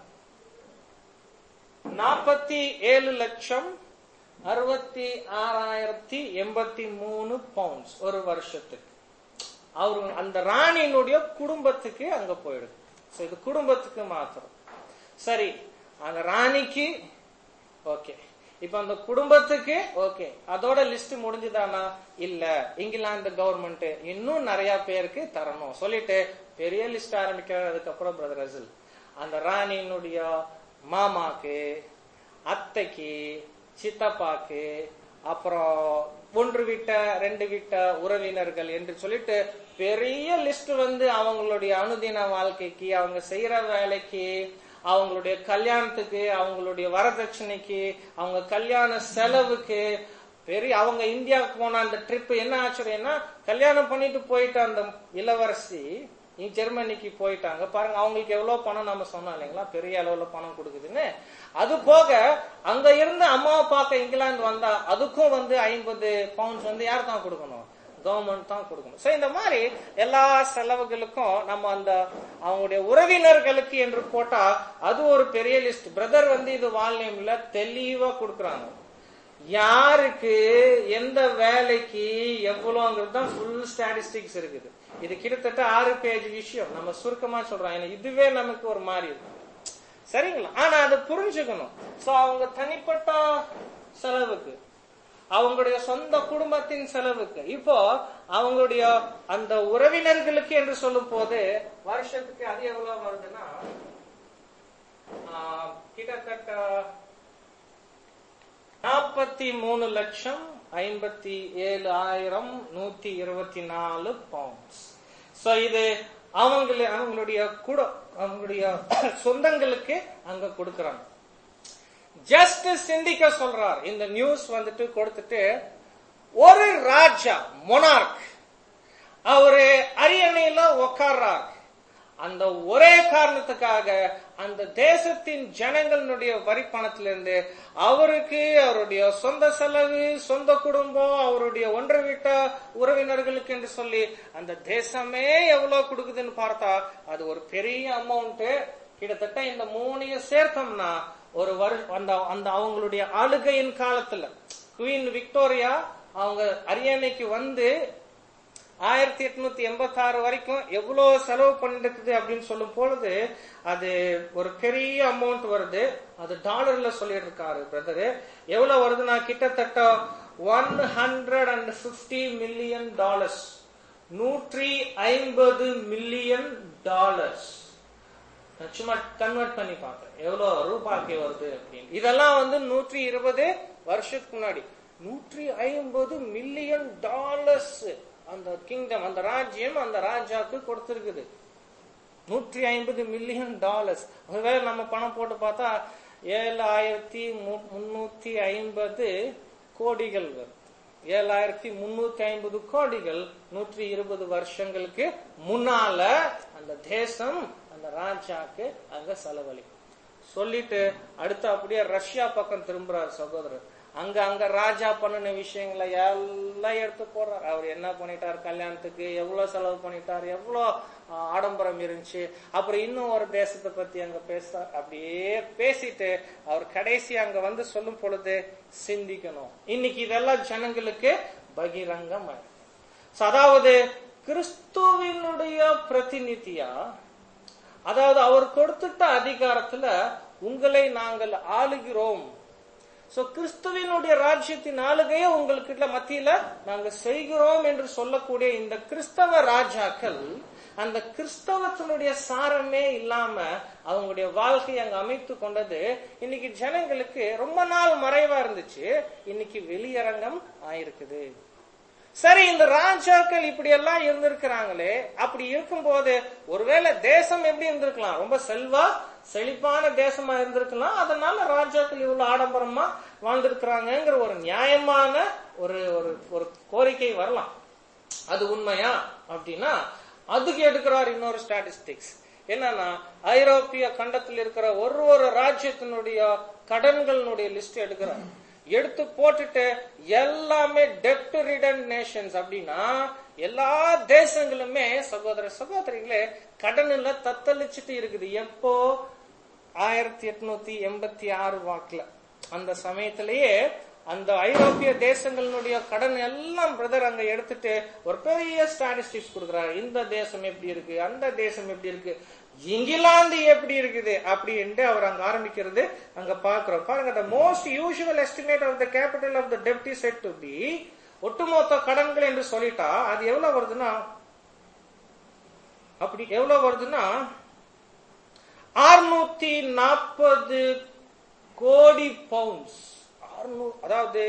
நாற்பத்தி ஏழு லட்சம் அறுபத்தி ஆறாயிரத்தி எண்பத்தி மூணு பவுண்ட்ஸ் ஒரு வருஷத்துக்கு அவரு அந்த ராணியினுடைய குடும்பத்துக்கு அங்க போயிடுது So, இது குடும்பத்துக்கு மாத்திரம் சரி அந்த ராணிக்கு ஓகே இப்ப அந்த குடும்பத்துக்கு ஓகே அதோட லிஸ்ட் முடிஞ்சுதானா இல்ல இங்கிலாந்து கவர்மெண்ட் இன்னும் நிறைய பேருக்கு தரணும் சொல்லிட்டு பெரிய லிஸ்ட் ஆரம்பிக்கிறார் அதுக்கப்புறம் பிரதர் ரசில் அந்த ராணியினுடைய மாமாக்கு அத்தைக்கு சித்தப்பாக்கு அப்புறம் ஒன்று விட்ட ரெண்டு விட்ட உறவினர்கள் என்று சொல்லிட்டு பெரிய லிஸ்ட் வந்து அவங்களுடைய அனுதின வாழ்க்கைக்கு அவங்க செய்யற வேலைக்கு அவங்களுடைய கல்யாணத்துக்கு அவங்களுடைய வரதட்சணைக்கு அவங்க கல்யாண செலவுக்கு பெரிய அவங்க இந்தியாவுக்கு போன அந்த ட்ரிப் என்ன ஆச்சரியம்னா கல்யாணம் பண்ணிட்டு போயிட்ட அந்த இளவரசி இ- ஜெர்மனிக்கு போயிட்டாங்க பாருங்க அவங்களுக்கு எவ்வளவு பணம் நம்ம சொன்னோம் இல்லைங்களா பெரிய அளவுல பணம் கொடுக்குதுன்னு அது போக அங்க இருந்து அம்மாவை பார்க்க இங்கிலாந்து வந்தா அதுக்கும் வந்து ஐம்பது பவுண்ட்ஸ் வந்து யார் தான் கொடுக்கணும் கவர்மெண்ட் தான் கொடுக்கணும் சோ இந்த மாதிரி எல்லா செலவுகளுக்கும் நம்ம அந்த அவங்களுடைய உறவினர்களுக்கு என்று போட்டா அது ஒரு பெரிய லிஸ்ட் பிரதர் வந்து இது வால்யூம்ல தெளிவா கொடுக்கறாங்க யாருக்கு எந்த வேலைக்கு எவ்வளவுங்கிறது தான் ஃபுல் ஸ்டாட்டிஸ்டிக்ஸ் இருக்குது இது கிட்டத்தட்ட ஆறு பேஜ் விஷயம் நம்ம சுருக்கமா சொல்றோம் ஏன்னா இதுவே நமக்கு ஒரு மாதிரி இருக்கு சரிங்களா ஆனா அதை புரிஞ்சுக்கணும் சோ அவங்க தனிப்பட்ட செலவுக்கு அவங்களுடைய சொந்த குடும்பத்தின் செலவுக்கு இப்போ அவங்களுடைய அந்த உறவினர்களுக்கு என்று சொல்லும் போது வருஷத்துக்கு அது எவ்வளவு வருதுன்னா ஆஹ், கிட்டத்தட்ட நாற்பத்தி மூணு லட்சம் ஐம்பத்தி ஏழு ஆயிரம் நூத்தி இருபத்தி நாலு பவுண்ட்ஸ் சோ இது அவங்கள அவங்களுடைய கூட அவங்களுடைய சொந்தங்களுக்கு அங்க கொடுக்கறாங்க ஜஸ்ட் சிந்திக்க சொல்றார் இந்த நியூஸ் வந்துட்டு கொடுத்துட்டு ஒரு ராஜா மொனார்க் அவரு அரியணையில உக்காடுறார் அந்த ஒரே காரணத்துக்காக அந்த தேசத்தின் ஜனங்களுடைய வரி பணத்திலிருந்து அவருக்கு அவருடைய சொந்த செலவு சொந்த குடும்பம் அவருடைய ஒன்று விட்ட உறவினர்களுக்கு என்று சொல்லி அந்த தேசமே எவ்வளவு கொடுக்குதுன்னு பார்த்தா அது ஒரு பெரிய அமௌண்ட் கிட்டத்தட்ட இந்த மூணையும் சேர்த்தோம்னா ஒரு வரு அந்த அந்த அவங்களுடைய ஆளுகையின் காலத்துல குவீன் விக்டோரியா அவங்க அரியணைக்கு வந்து ஆயிரத்தி எட்நூத்தி எண்பத்தி ஆறு வரைக்கும் எவ்வளவு செலவு பண்ணிருக்குது அப்படின்னு சொல்லும் பொழுது அது ஒரு பெரிய அமௌண்ட் வருது அது டாலர்ல சொல்லிட்டு இருக்காரு பிரதரு எவ்வளவு வருதுன்னா கிட்டத்தட்ட one hundred and fifty million dollars நூற்றி ஐம்பது மில்லியன் டாலர்ஸ் நான் சும்மா கன்வெர்ட் பண்ணி பார்த்தேன் எவ்வளவு ரூபாய்க்கு வருது அப்படின்னு இதெல்லாம் வந்து நூற்றி இருபது வருஷத்துக்கு முன்னாடி நூற்றி ஐம்பது மில்லியன் டாலர்ஸ் அந்த கிங்டம் அந்த ராஜ்யம் அந்த ராஜாக்கு கொடுத்திருக்குது நூற்றி ஐம்பது மில்லியன் டாலர்ஸ் ஒருவேளை நம்ம பணம் போட்டு பார்த்தா ஏழாயிரத்தி மு- முன்னூத்தி ஐம்பது கோடிகள் வருது ஏழாயிரத்தி முன்னூத்தி ஐம்பது கோடிகள் நூற்றி இருபது வருஷங்களுக்கு முன்னால அந்த தேசம் அந்த ராஜாக்கு அங்க செலவழிக்கும் சொல்லிட்டு அடுத்து அப்படியே ரஷ்யா பக்கம் திரும்புறார் சகோதரர் அங்க அங்க ராஜா பண்ணின விஷயங்களை எல்லாம் எடுத்து போடுறார் அவர் என்ன பண்ணிட்டார் கல்யாணத்துக்கு எவ்வளவு செலவு பண்ணிட்டார் எவ்வளவு ஆஹ், ஆடம்பரம் இருந்துச்சு அப்புறம் இன்னும் ஒரு தேசத்தை பத்தி அங்க பேசுறார் அப்படியே பேசிட்டு அவர் கடைசி அங்க வந்து சொல்லும் பொழுது சிந்திக்கணும் இன்னைக்கு இதெல்லாம் ஜனங்களுக்கு பகிரங்கம் So, அதாவது கிறிஸ்துவினுடைய பிரதிநிதியா அதாவது அவர் கொடுத்துட்ட அதிகாரத்துல உங்களை நாங்கள் ஆளுகிறோம் சோ கிறிஸ்துவினுடைய ராஜ்யத்தின் ஆளுகையை உங்களுக்கு மத்தியில நாங்க செய்கிறோம் என்று சொல்லக்கூடிய இந்த கிறிஸ்தவ ராஜாக்கள் அந்த கிறிஸ்தவத்தினுடைய சாரமே இல்லாம அவங்களுடைய வாழ்க்கையை அங்க அமைத்து கொண்டது இன்னைக்கு ஜனங்களுக்கு ரொம்ப நாள் மறைவா இருந்துச்சு இன்னைக்கு வெளியரங்கம் ஆயிருக்குது சரி இந்த ராஜாக்கள் இப்படி எல்லாம் இருந்திருக்கிறாங்களே அப்படி இருக்கும்போது ஒருவேளை தேசம் எப்படி இருந்திருக்கலாம் ரொம்ப செல்வா செழிப்பான தேசமா இருந்திருக்கலாம் அதனால ராஜாக்கள் இவ்வளவு ஆடம்பரமா வாழ்ந்திருக்கிறாங்கிற ஒரு நியாயமான ஒரு ஒரு ஒரு கோரிக்கை வரலாம் அது உண்மையா அப்படின்னா அதுக்கு எடுக்கிறார் இன்னொரு ஸ்டாட்டிஸ்டிக்ஸ் என்னன்னா ஐரோப்பிய கண்டத்தில் இருக்கிற ஒரு ஒரு ராஜ்யத்தினுடைய கடன்களுடைய லிஸ்ட் எடுக்கிறார் எடுத்து போட்டுட்டு எல்லாமே டெப்ட் ரிடன் நேஷன்ஸ் அப்படின்னா எல்லா தேசங்களுமே சகோதர சகோதரிகளே கடனில் தத்தளிச்சுட்டு இருக்குது எப்போ ஆயிரத்தி எட்நூத்தி எண்பத்தி ஆறு வாக்குல அந்த சமயத்திலேயே அந்த ஐரோப்பிய தேசங்களுடைய கடன் எல்லாம் பிரதர் அங்க எடுத்துட்டு ஒரு பெரிய ஸ்டாட்டிஸ்டிக்ஸ் கொடுக்குறாரு இந்த தேசம் எப்படி இருக்கு அந்த தேசம் எப்படி இருக்கு இங்கிலாந்து எப்படி இருக்குது அப்படின்ட்டு அவர் அங்க ஆரம்பிக்கிறது அங்க பாக்குறோம் பாருங்க the most usual estimate of the capital of the debt is said to be ஒட்டுமொத்த கடன்கள் என்று சொல்லிட்டா அது எவ்வளவு வருதுன்னா அப்படி எவ்வளவு வருதுன்னா அறுநூத்தி நாற்பது கோடி பவுண்ட்ஸ் அதாவது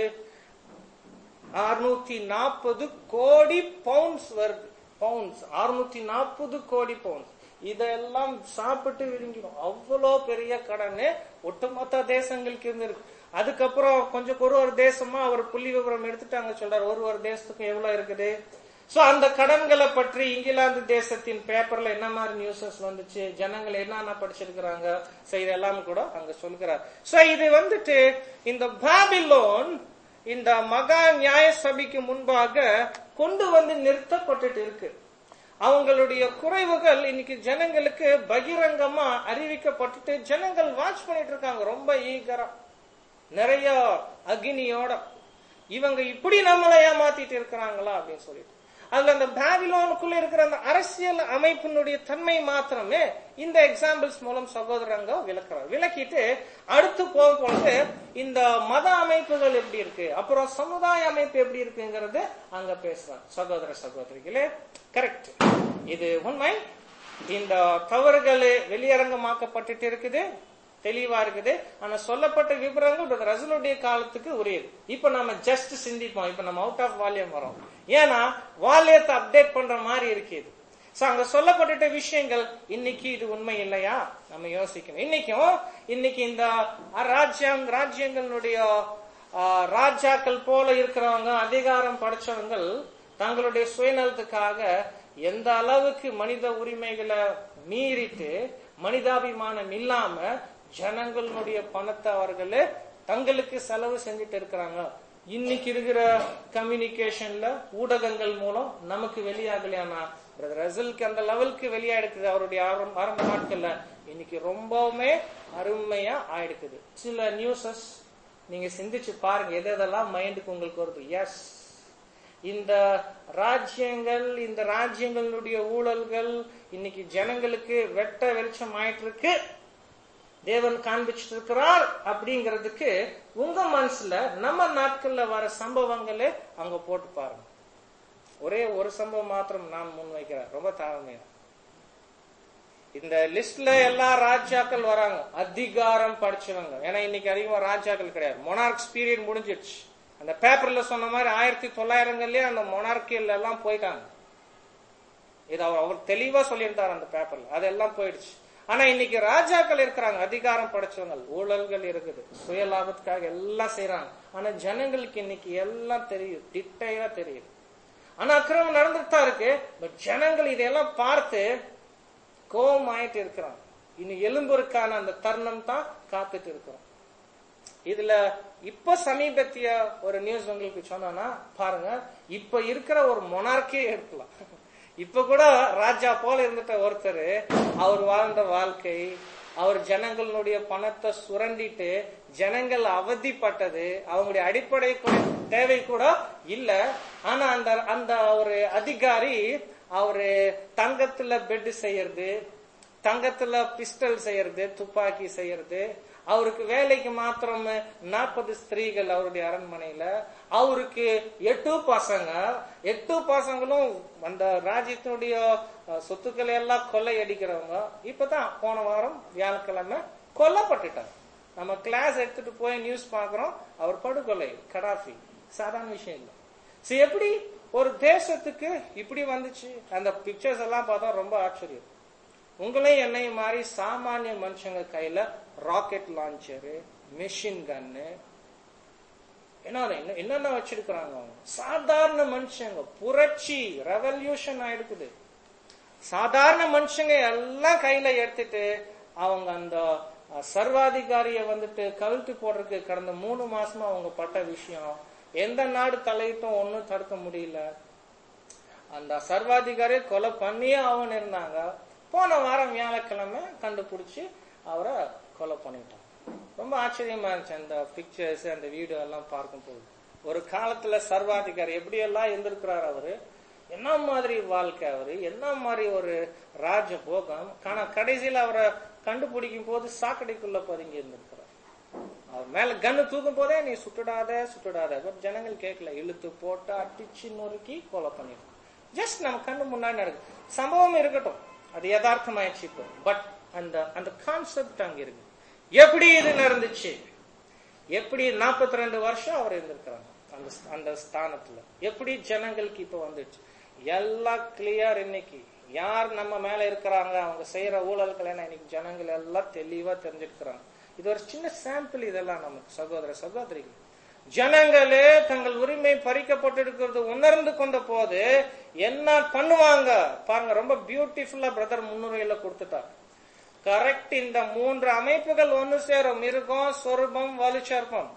அறுநூத்தி நாற்பது கோடி பவுண்ட்ஸ் வருது பவுண்ட்ஸ் அறுநூத்தி நாற்பது கோடி பவுண்ட்ஸ் இதெல்லாம் சாப்பிட்டு விழுங்கிடும் அவ்வளோ பெரிய கடன் ஒட்டுமொத்த தேசங்களுக்கு இருந்திருக்கு அதுக்கப்புறம் கொஞ்சம் ஒரு ஒரு தேசமா அவர் புள்ளி விவரம் எடுத்துட்டாங்க சொல்றாரு ஒரு ஒரு தேசத்துக்கு எவ்வளவு இருக்குது சோ அந்த கடன்களை பற்றி இங்கிலாந்து தேசத்தின் பேப்பர்ல என்ன மாதிரி நியூஸஸ் வந்துச்சு ஜனங்கள் என்னென்ன படிச்சிருக்கிறாங்க சோ இதெல்லாம் கூட அங்க சொல்கிறார் சோ இது வந்துட்டு இந்த பாபிலோன் இந்த மகா நியாய சபைக்கு முன்பாக கொண்டு வந்து நிறுத்தப்பட்டுட்டு இருக்கு அவங்களுடைய குறைவுகள் இன்னைக்கு ஜனங்களுக்கு பகிரங்கமா அறிவிக்கப்பட்டுட்டு ஜனங்கள் வாட்ச் பண்ணிட்டு இருக்காங்க ரொம்ப ஈகரா நிறைய அக்னியோட இவங்க இப்படி நம்மளை ஏமாத்திட்டு இருக்கிறாங்களா அப்படின்னு சொல்லிட்டு அதுல அந்த பேபிலோனுக்குள்ள இருக்கிற அந்த அரசியல் அமைப்பினுடைய தன்மை மாத்திரமே இந்த எக்ஸாம்பிள்ஸ் மூலம் சகோதரங்க விளக்குறாங்க விளக்கிட்டு அடுத்து போகும் பொழுது இந்த மத அமைப்புகள் எப்படி இருக்கு அப்புறம் சமுதாய அமைப்பு எப்படி இருக்குங்கிறது அங்க பேசுறாங்க சகோதர சகோதரிகளே கரெக்ட் இது உண்மை இந்த தவறுகள் வெளியரங்கமாக்கப்பட்டுட்டு இருக்குது தெளிவா இருக்குது ஆனா சொல்லப்பட்ட விவரங்கள் ரசலுடைய காலத்துக்கு உரியது இப்ப நம்ம ஜஸ்ட் சிந்திப்போம் இப்ப நம்ம அவுட் ஆஃப் வால்யூம் வரோம் ஏன்னா வால்யத்தை அப்டேட் பண்ற மாதிரி இருக்குது சோ அங்க சொல்லப்பட்ட விஷயங்கள் இன்னைக்கு இது உண்மை இல்லையா நம்ம யோசிக்கணும் இன்னைக்கும் இன்னைக்கு இந்த ராஜ்யம் ராஜ்யங்களுடைய ராஜாக்கள் போல இருக்கிறவங்க அதிகாரம் படைச்சவங்கள் தங்களுடைய சுயநலத்துக்காக எந்த அளவுக்கு மனித உரிமைகளை மீறிட்டு மனிதாபிமானம் இல்லாம ஜனங்களுடைய பணத்தை அவர்களே தங்களுக்கு செலவு செஞ்சுட்டு இருக்கிறாங்க இன்னைக்கு இருக்கிற கம்யூனிகேஷன்ல ஊடகங்கள் மூலம் நமக்கு வெளியாகலையானா பிரதர் ரசலுக்கு அந்த லெவலுக்கு வெளியாயிடுக்குது அவருடைய ஆரம்ப ஆரம்ப நாட்கள்ல இன்னைக்கு ரொம்பவுமே அருமையா ஆயிடுக்குது சில நியூஸஸ் நீங்க சிந்திச்சு பாருங்க எது எதெல்லாம் மைண்டுக்கு உங்களுக்கு வருது எஸ் இந்த ராஜ்யங்கள் இந்த ராஜ்யங்களுடைய ஊழல்கள் இன்னைக்கு ஜனங்களுக்கு வெட்ட வெளிச்சம் ஆயிட்டு இருக்கு தேவன் காண்பிச்சுட்டு இருக்கிறார் அப்படிங்கிறதுக்கு உங்க மனசுல நம்ம நாட்கள்ல வர சம்பவங்களே அங்க போட்டு பாருங்க ஒரே ஒரு சம்பவம் மாத்திரம் நான் முன்வைக்கிறேன் ரொம்ப தாழ்மையா இந்த லிஸ்ட்ல எல்லா ராஜாக்கள் வராங்க அதிகாரம் படிச்சவங்க ஏன்னா இன்னைக்கு அதிகமா ராஜாக்கள் கிடையாது மொனார்க்ஸ் பீரியட் முடிஞ்சிடுச்சு அந்த பேப்பர்ல சொன்ன மாதிரி ஆயிரத்தி தொள்ளாயிரங்கள்லயே அந்த மொனார்கியல் எல்லாம் போயிட்டாங்க இது அவர் அவர் தெளிவா சொல்லியிருந்தார் அந்த பேப்பர்ல அதெல்லாம் போயிடுச்சு ஆனா இன்னைக்கு ராஜாக்கள் இருக்கிறாங்க அதிகாரம் படைச்சவங்க ஊழல்கள் இருக்குது சுய லாபத்துக்காக எல்லாம் செய்யறாங்க ஆனா ஜனங்களுக்கு இன்னைக்கு எல்லாம் தெரியும் டிட்டையா தெரியுது ஆனா அக்கிரமம் நடந்துட்டு தான் இருக்கு பட் ஜனங்கள் இதையெல்லாம் பார்த்து கோபம் ஆயிட்டு இருக்கிறாங்க இன்னும் எலும்புருக்கான அந்த தருணம் தான் காத்துட்டு இருக்கிறோம் இதுல இப்ப சமீபத்திய ஒரு நியூஸ் உங்களுக்கு சொன்னா பாருங்க இப்ப இருக்கிற ஒரு மொனார்க்கே எடுக்கலாம் இப்ப கூட ராஜா போல இருந்துட்ட ஒருத்தர் அவர் வாழ்ந்த வாழ்க்கை அவர் ஜனங்களுடைய பணத்தை சுரண்டிட்டு ஜனங்கள் அவதிப்பட்டது அவங்களுடைய அடிப்படை தேவை கூட இல்ல ஆனா அந்த அந்த ஒரு அதிகாரி அவரு தங்கத்துல பெட் செய்யறது தங்கத்துல பிஸ்டல் செய்யறது துப்பாக்கி செய்யறது அவருக்கு வேலைக்கு மாத்திரம் நாற்பது ஸ்திரீகள் அவருடைய அரண்மனையில அவருக்கு எட்டு பசங்க எட்டு பசங்களும் அந்த ராஜ்யத்தினுடைய அஹ், சொத்துக்களை எல்லாம் கொள்ளையடிக்கிறவங்க இப்பதான் போன வாரம் வியாழக்கிழமை கொல்லப்பட்டுட்டார் நம்ம கிளாஸ் எடுத்துட்டு போய் நியூஸ் பார்க்கிறோம் அவர் படுகொலை கடாஃபி சாதாரண விஷயம் இல்லை சரி எப்படி ஒரு தேசத்துக்கு இப்படி வந்துச்சு அந்த பிக்சர்ஸ் எல்லாம் பார்த்தா ரொம்ப ஆச்சரியம் உங்களையும் என்னையும் மாதிரி சாமானிய மனுஷங்க கையில ராக்கெட் லான்ச்சரு மெஷின் கன்னு என்ன என்ன- என்னென்ன வச்சிருக்கிறாங்க அவங்க சாதாரண மனுஷங்க புரட்சி ரெவல்யூஷன் ஆயிடுக்குது சாதாரண மனுஷங்க எல்லாம் கையில எடுத்துட்டு அவங்க அந்த அஹ், சர்வாதிகாரிய வந்துட்டு கழுத்து போடுறதுக்கு கடந்த மூணு மாசமா அவங்க பட்ட விஷயம் எந்த நாடு தலையிட்டும் ஒன்னும் தடுக்க முடியல அந்த சர்வாதிகாரி கொலை பண்ணியே அவன் இருந்தாங்க போன வாரம் வியாழக்கிழமை கண்டுபிடிச்சு அவரை கொலை பண்ணிட்டான் ரொம்ப ஆச்சரியமா இருந்துச்சு அந்த பிக்சர்ஸ் அந்த வீடியோ எல்லாம் பார்க்கும்போது ஒரு காலத்துல சர்வாதிகாரி எப்படி எல்லாம் இருந்திருக்கிறார் அவரு என்ன மாதிரி வாழ்க்கை அவரு என்ன மாதிரி ஒரு ராஜ போகம் ஆனா கடைசியில அவரை கண்டுபிடிக்கும் போது சாக்கடைக்குள்ள பதுங்கி இருந்திருக்கிறார் அவர் மேல கன்னு தூக்கும் போதே நீ சுட்டுடாத சுட்டுடாத பட் ஜனங்கள் கேட்கல இழுத்து போட்டு அடிச்சு நொறுக்கி கொலை பண்ணிடும் ஜஸ்ட் நம்ம கண்ணு முன்னாடி நடக்குது சம்பவம் இருக்கட்டும் அது யதார்த்தமாயிடுச்சு இப்போ பட் அந்த அந்த கான்செப்ட் அங்க இருக்கு எப்படி இது நடந்துச்சு எப்படி 42 ரெண்டு வருஷம் அவர் இருந்திருக்கிறாங்க அந்த அந்த ஸ்தானத்துல எப்படி ஜனங்களுக்கு இப்ப வந்துச்சு எல்லாம் கிளியர் இன்னைக்கு யார் நம்ம மேல இருக்கிறாங்க அவங்க செய்யற ஊழல்கள் என்ன இன்னைக்கு ஜனங்கள் எல்லாம் தெளிவா தெரிஞ்சிருக்கிறாங்க இது ஒரு சின்ன சாம்பிள் இதெல்லாம் நமக்கு சகோதர சகோதரிகள் ஜனங்களே தங்கள் உரிமை பறிக்கப்பட்டிருக்கிறது உணர்ந்து கொண்ட போது என்ன பண்ணுவாங்க பாருங்க ரொம்ப பியூட்டிஃபுல்லா பிரதர் முன்னுரையில கொடுத்துட்டார் கரெக்ட் இந்த மூன்று அமைப்புகள் ஒன்னு சேரும் மிருகம் சொருபம் வலுச்சர்ப்பம்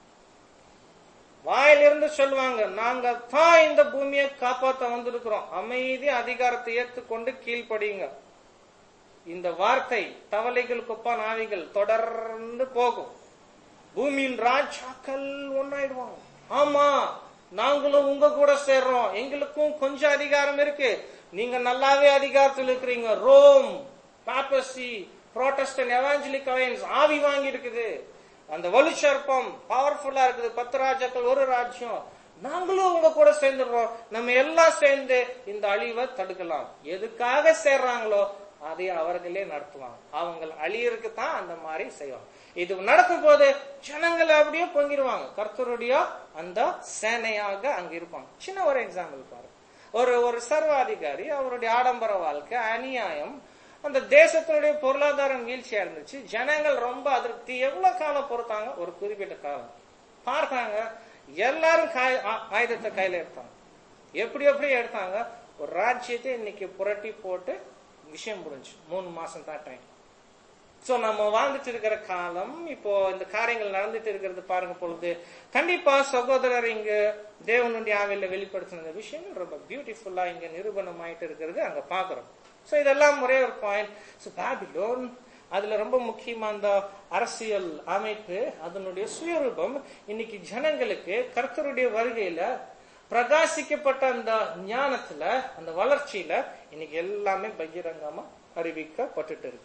வாயிலிருந்து சொல்லுவாங்க நாங்க தான் இந்த பூமியை காப்பாத்த வந்திருக்கிறோம் அமைதி அதிகாரத்தை ஏற்றுக்கொண்டு கீழ்ப்படியுங்க இந்த வார்த்தை தவளைகள் குப்பான் ஆவிகள் தொடர்ந்து போகும் பூமியின் ராஜாக்கள் ஒன்னாயிடுவாங்க ஆமா நாங்களும் உங்க கூட சேர்றோம் எங்களுக்கும் கொஞ்சம் அதிகாரம் இருக்கு நீங்க நல்லாவே அதிகாரத்தில் இருக்கிறீங்க Rome papacy Protestant evangelical alliance ஆவி வாங்கி இருக்குது அந்த வலுச்சர்ப்பம் பவர்ஃபுல்லா இருக்குது பத்து ராஜாக்கள் ஒரு ராஜ்யம் நாங்களும் உங்க கூட சேர்ந்துடுறோம் நம்ம எல்லாம் சேர்ந்து இந்த அழிவை தடுக்கலாம் எதுக்காக சேர்றாங்களோ அதை அவர்களே நடத்துவாங்க அவங்க அழியருக்கு தான் அந்த மாதிரி செய்வாங்க இது நடக்கும் போது ஜனங்கள் அப்படியே பொங்கிடுவாங்க கர்த்தருடைய அந்த சேனையாக அங்க இருப்பாங்க சின்ன ஒரு எக்ஸாம்பிள் பாருங்க ஒரு ஒரு சர்வாதிகாரி அவருடைய ஆடம்பர வாழ்க்கை அநியாயம் அந்த தேசத்தினுடைய பொருளாதாரம் வீழ்ச்சியா இருந்துச்சு ஜனங்கள் ரொம்ப அதிருப்தி எவ்வளவு காலம் பொறுத்தாங்க ஒரு குறிப்பிட்ட காலம் பார்த்தாங்க எல்லாரும் காய்- ஆ- ஆயுதத்தை கையில எடுத்தாங்க எப்படி எப்படி எடுத்தாங்க ஒரு ராஜ்யத்தை இன்னைக்கு புரட்டி போட்டு விஷயம் முடிஞ்சு மூணு மாசம் தான் டைம் சோ நம்ம வாழ்ந்துட்டு இருக்கிற காலம் இப்போ இந்த காரியங்கள் நடந்துட்டு இருக்கிறது பாருங்க பொழுது கண்டிப்பா சகோதரர் இங்க தேவனுடைய ஆவில வெளிப்படுத்தின இந்த விஷயம் ரொம்ப பியூட்டிஃபுல்லா இங்க நிரூபணம் ஆயிட்டு இருக்கிறது அங்க பாக்குறோம் சோ இதெல்லாம் ஒரே ஒரு பாயிண்ட் சோ பேபிலோன் அதுல ரொம்ப முக்கியமா அந்த அரசியல் அமைப்பு அதனுடைய சுயரூபம் இன்னைக்கு ஜனங்களுக்கு கர்த்தருடைய வருகையில பிரகாசிக்கப்பட்ட அந்த ஞானத்துல அந்த வளர்ச்சியில இன்னைக்கு எல்லாமே பகிரங்கமா அறிவிக்கப்பட்டுட்டு இருக்கு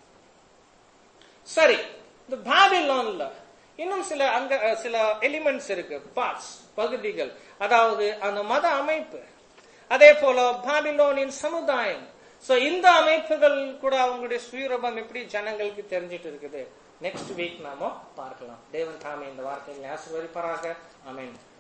சரி இந்த பாபிலோன்ல இன்னும் சில அங்க அஹ், சில எலிமெண்ட்ஸ் இருக்கு பார்ட்ஸ் பகுதிகள் அதாவது அந்த மத அமைப்பு அதே போல பாபிலோனின் சமுதாயம் சோ இந்த அமைப்புகள் கூட அவங்களுடைய சுயரூபம் எப்படி ஜனங்களுக்கு தெரிஞ்சிட்டு இருக்குது நெக்ஸ்ட் வீக் நாம பார்க்கலாம் தேவன் தாமே இந்த வார்த்தைகளை ஆசிர்வதிப்பாராக ஆமென்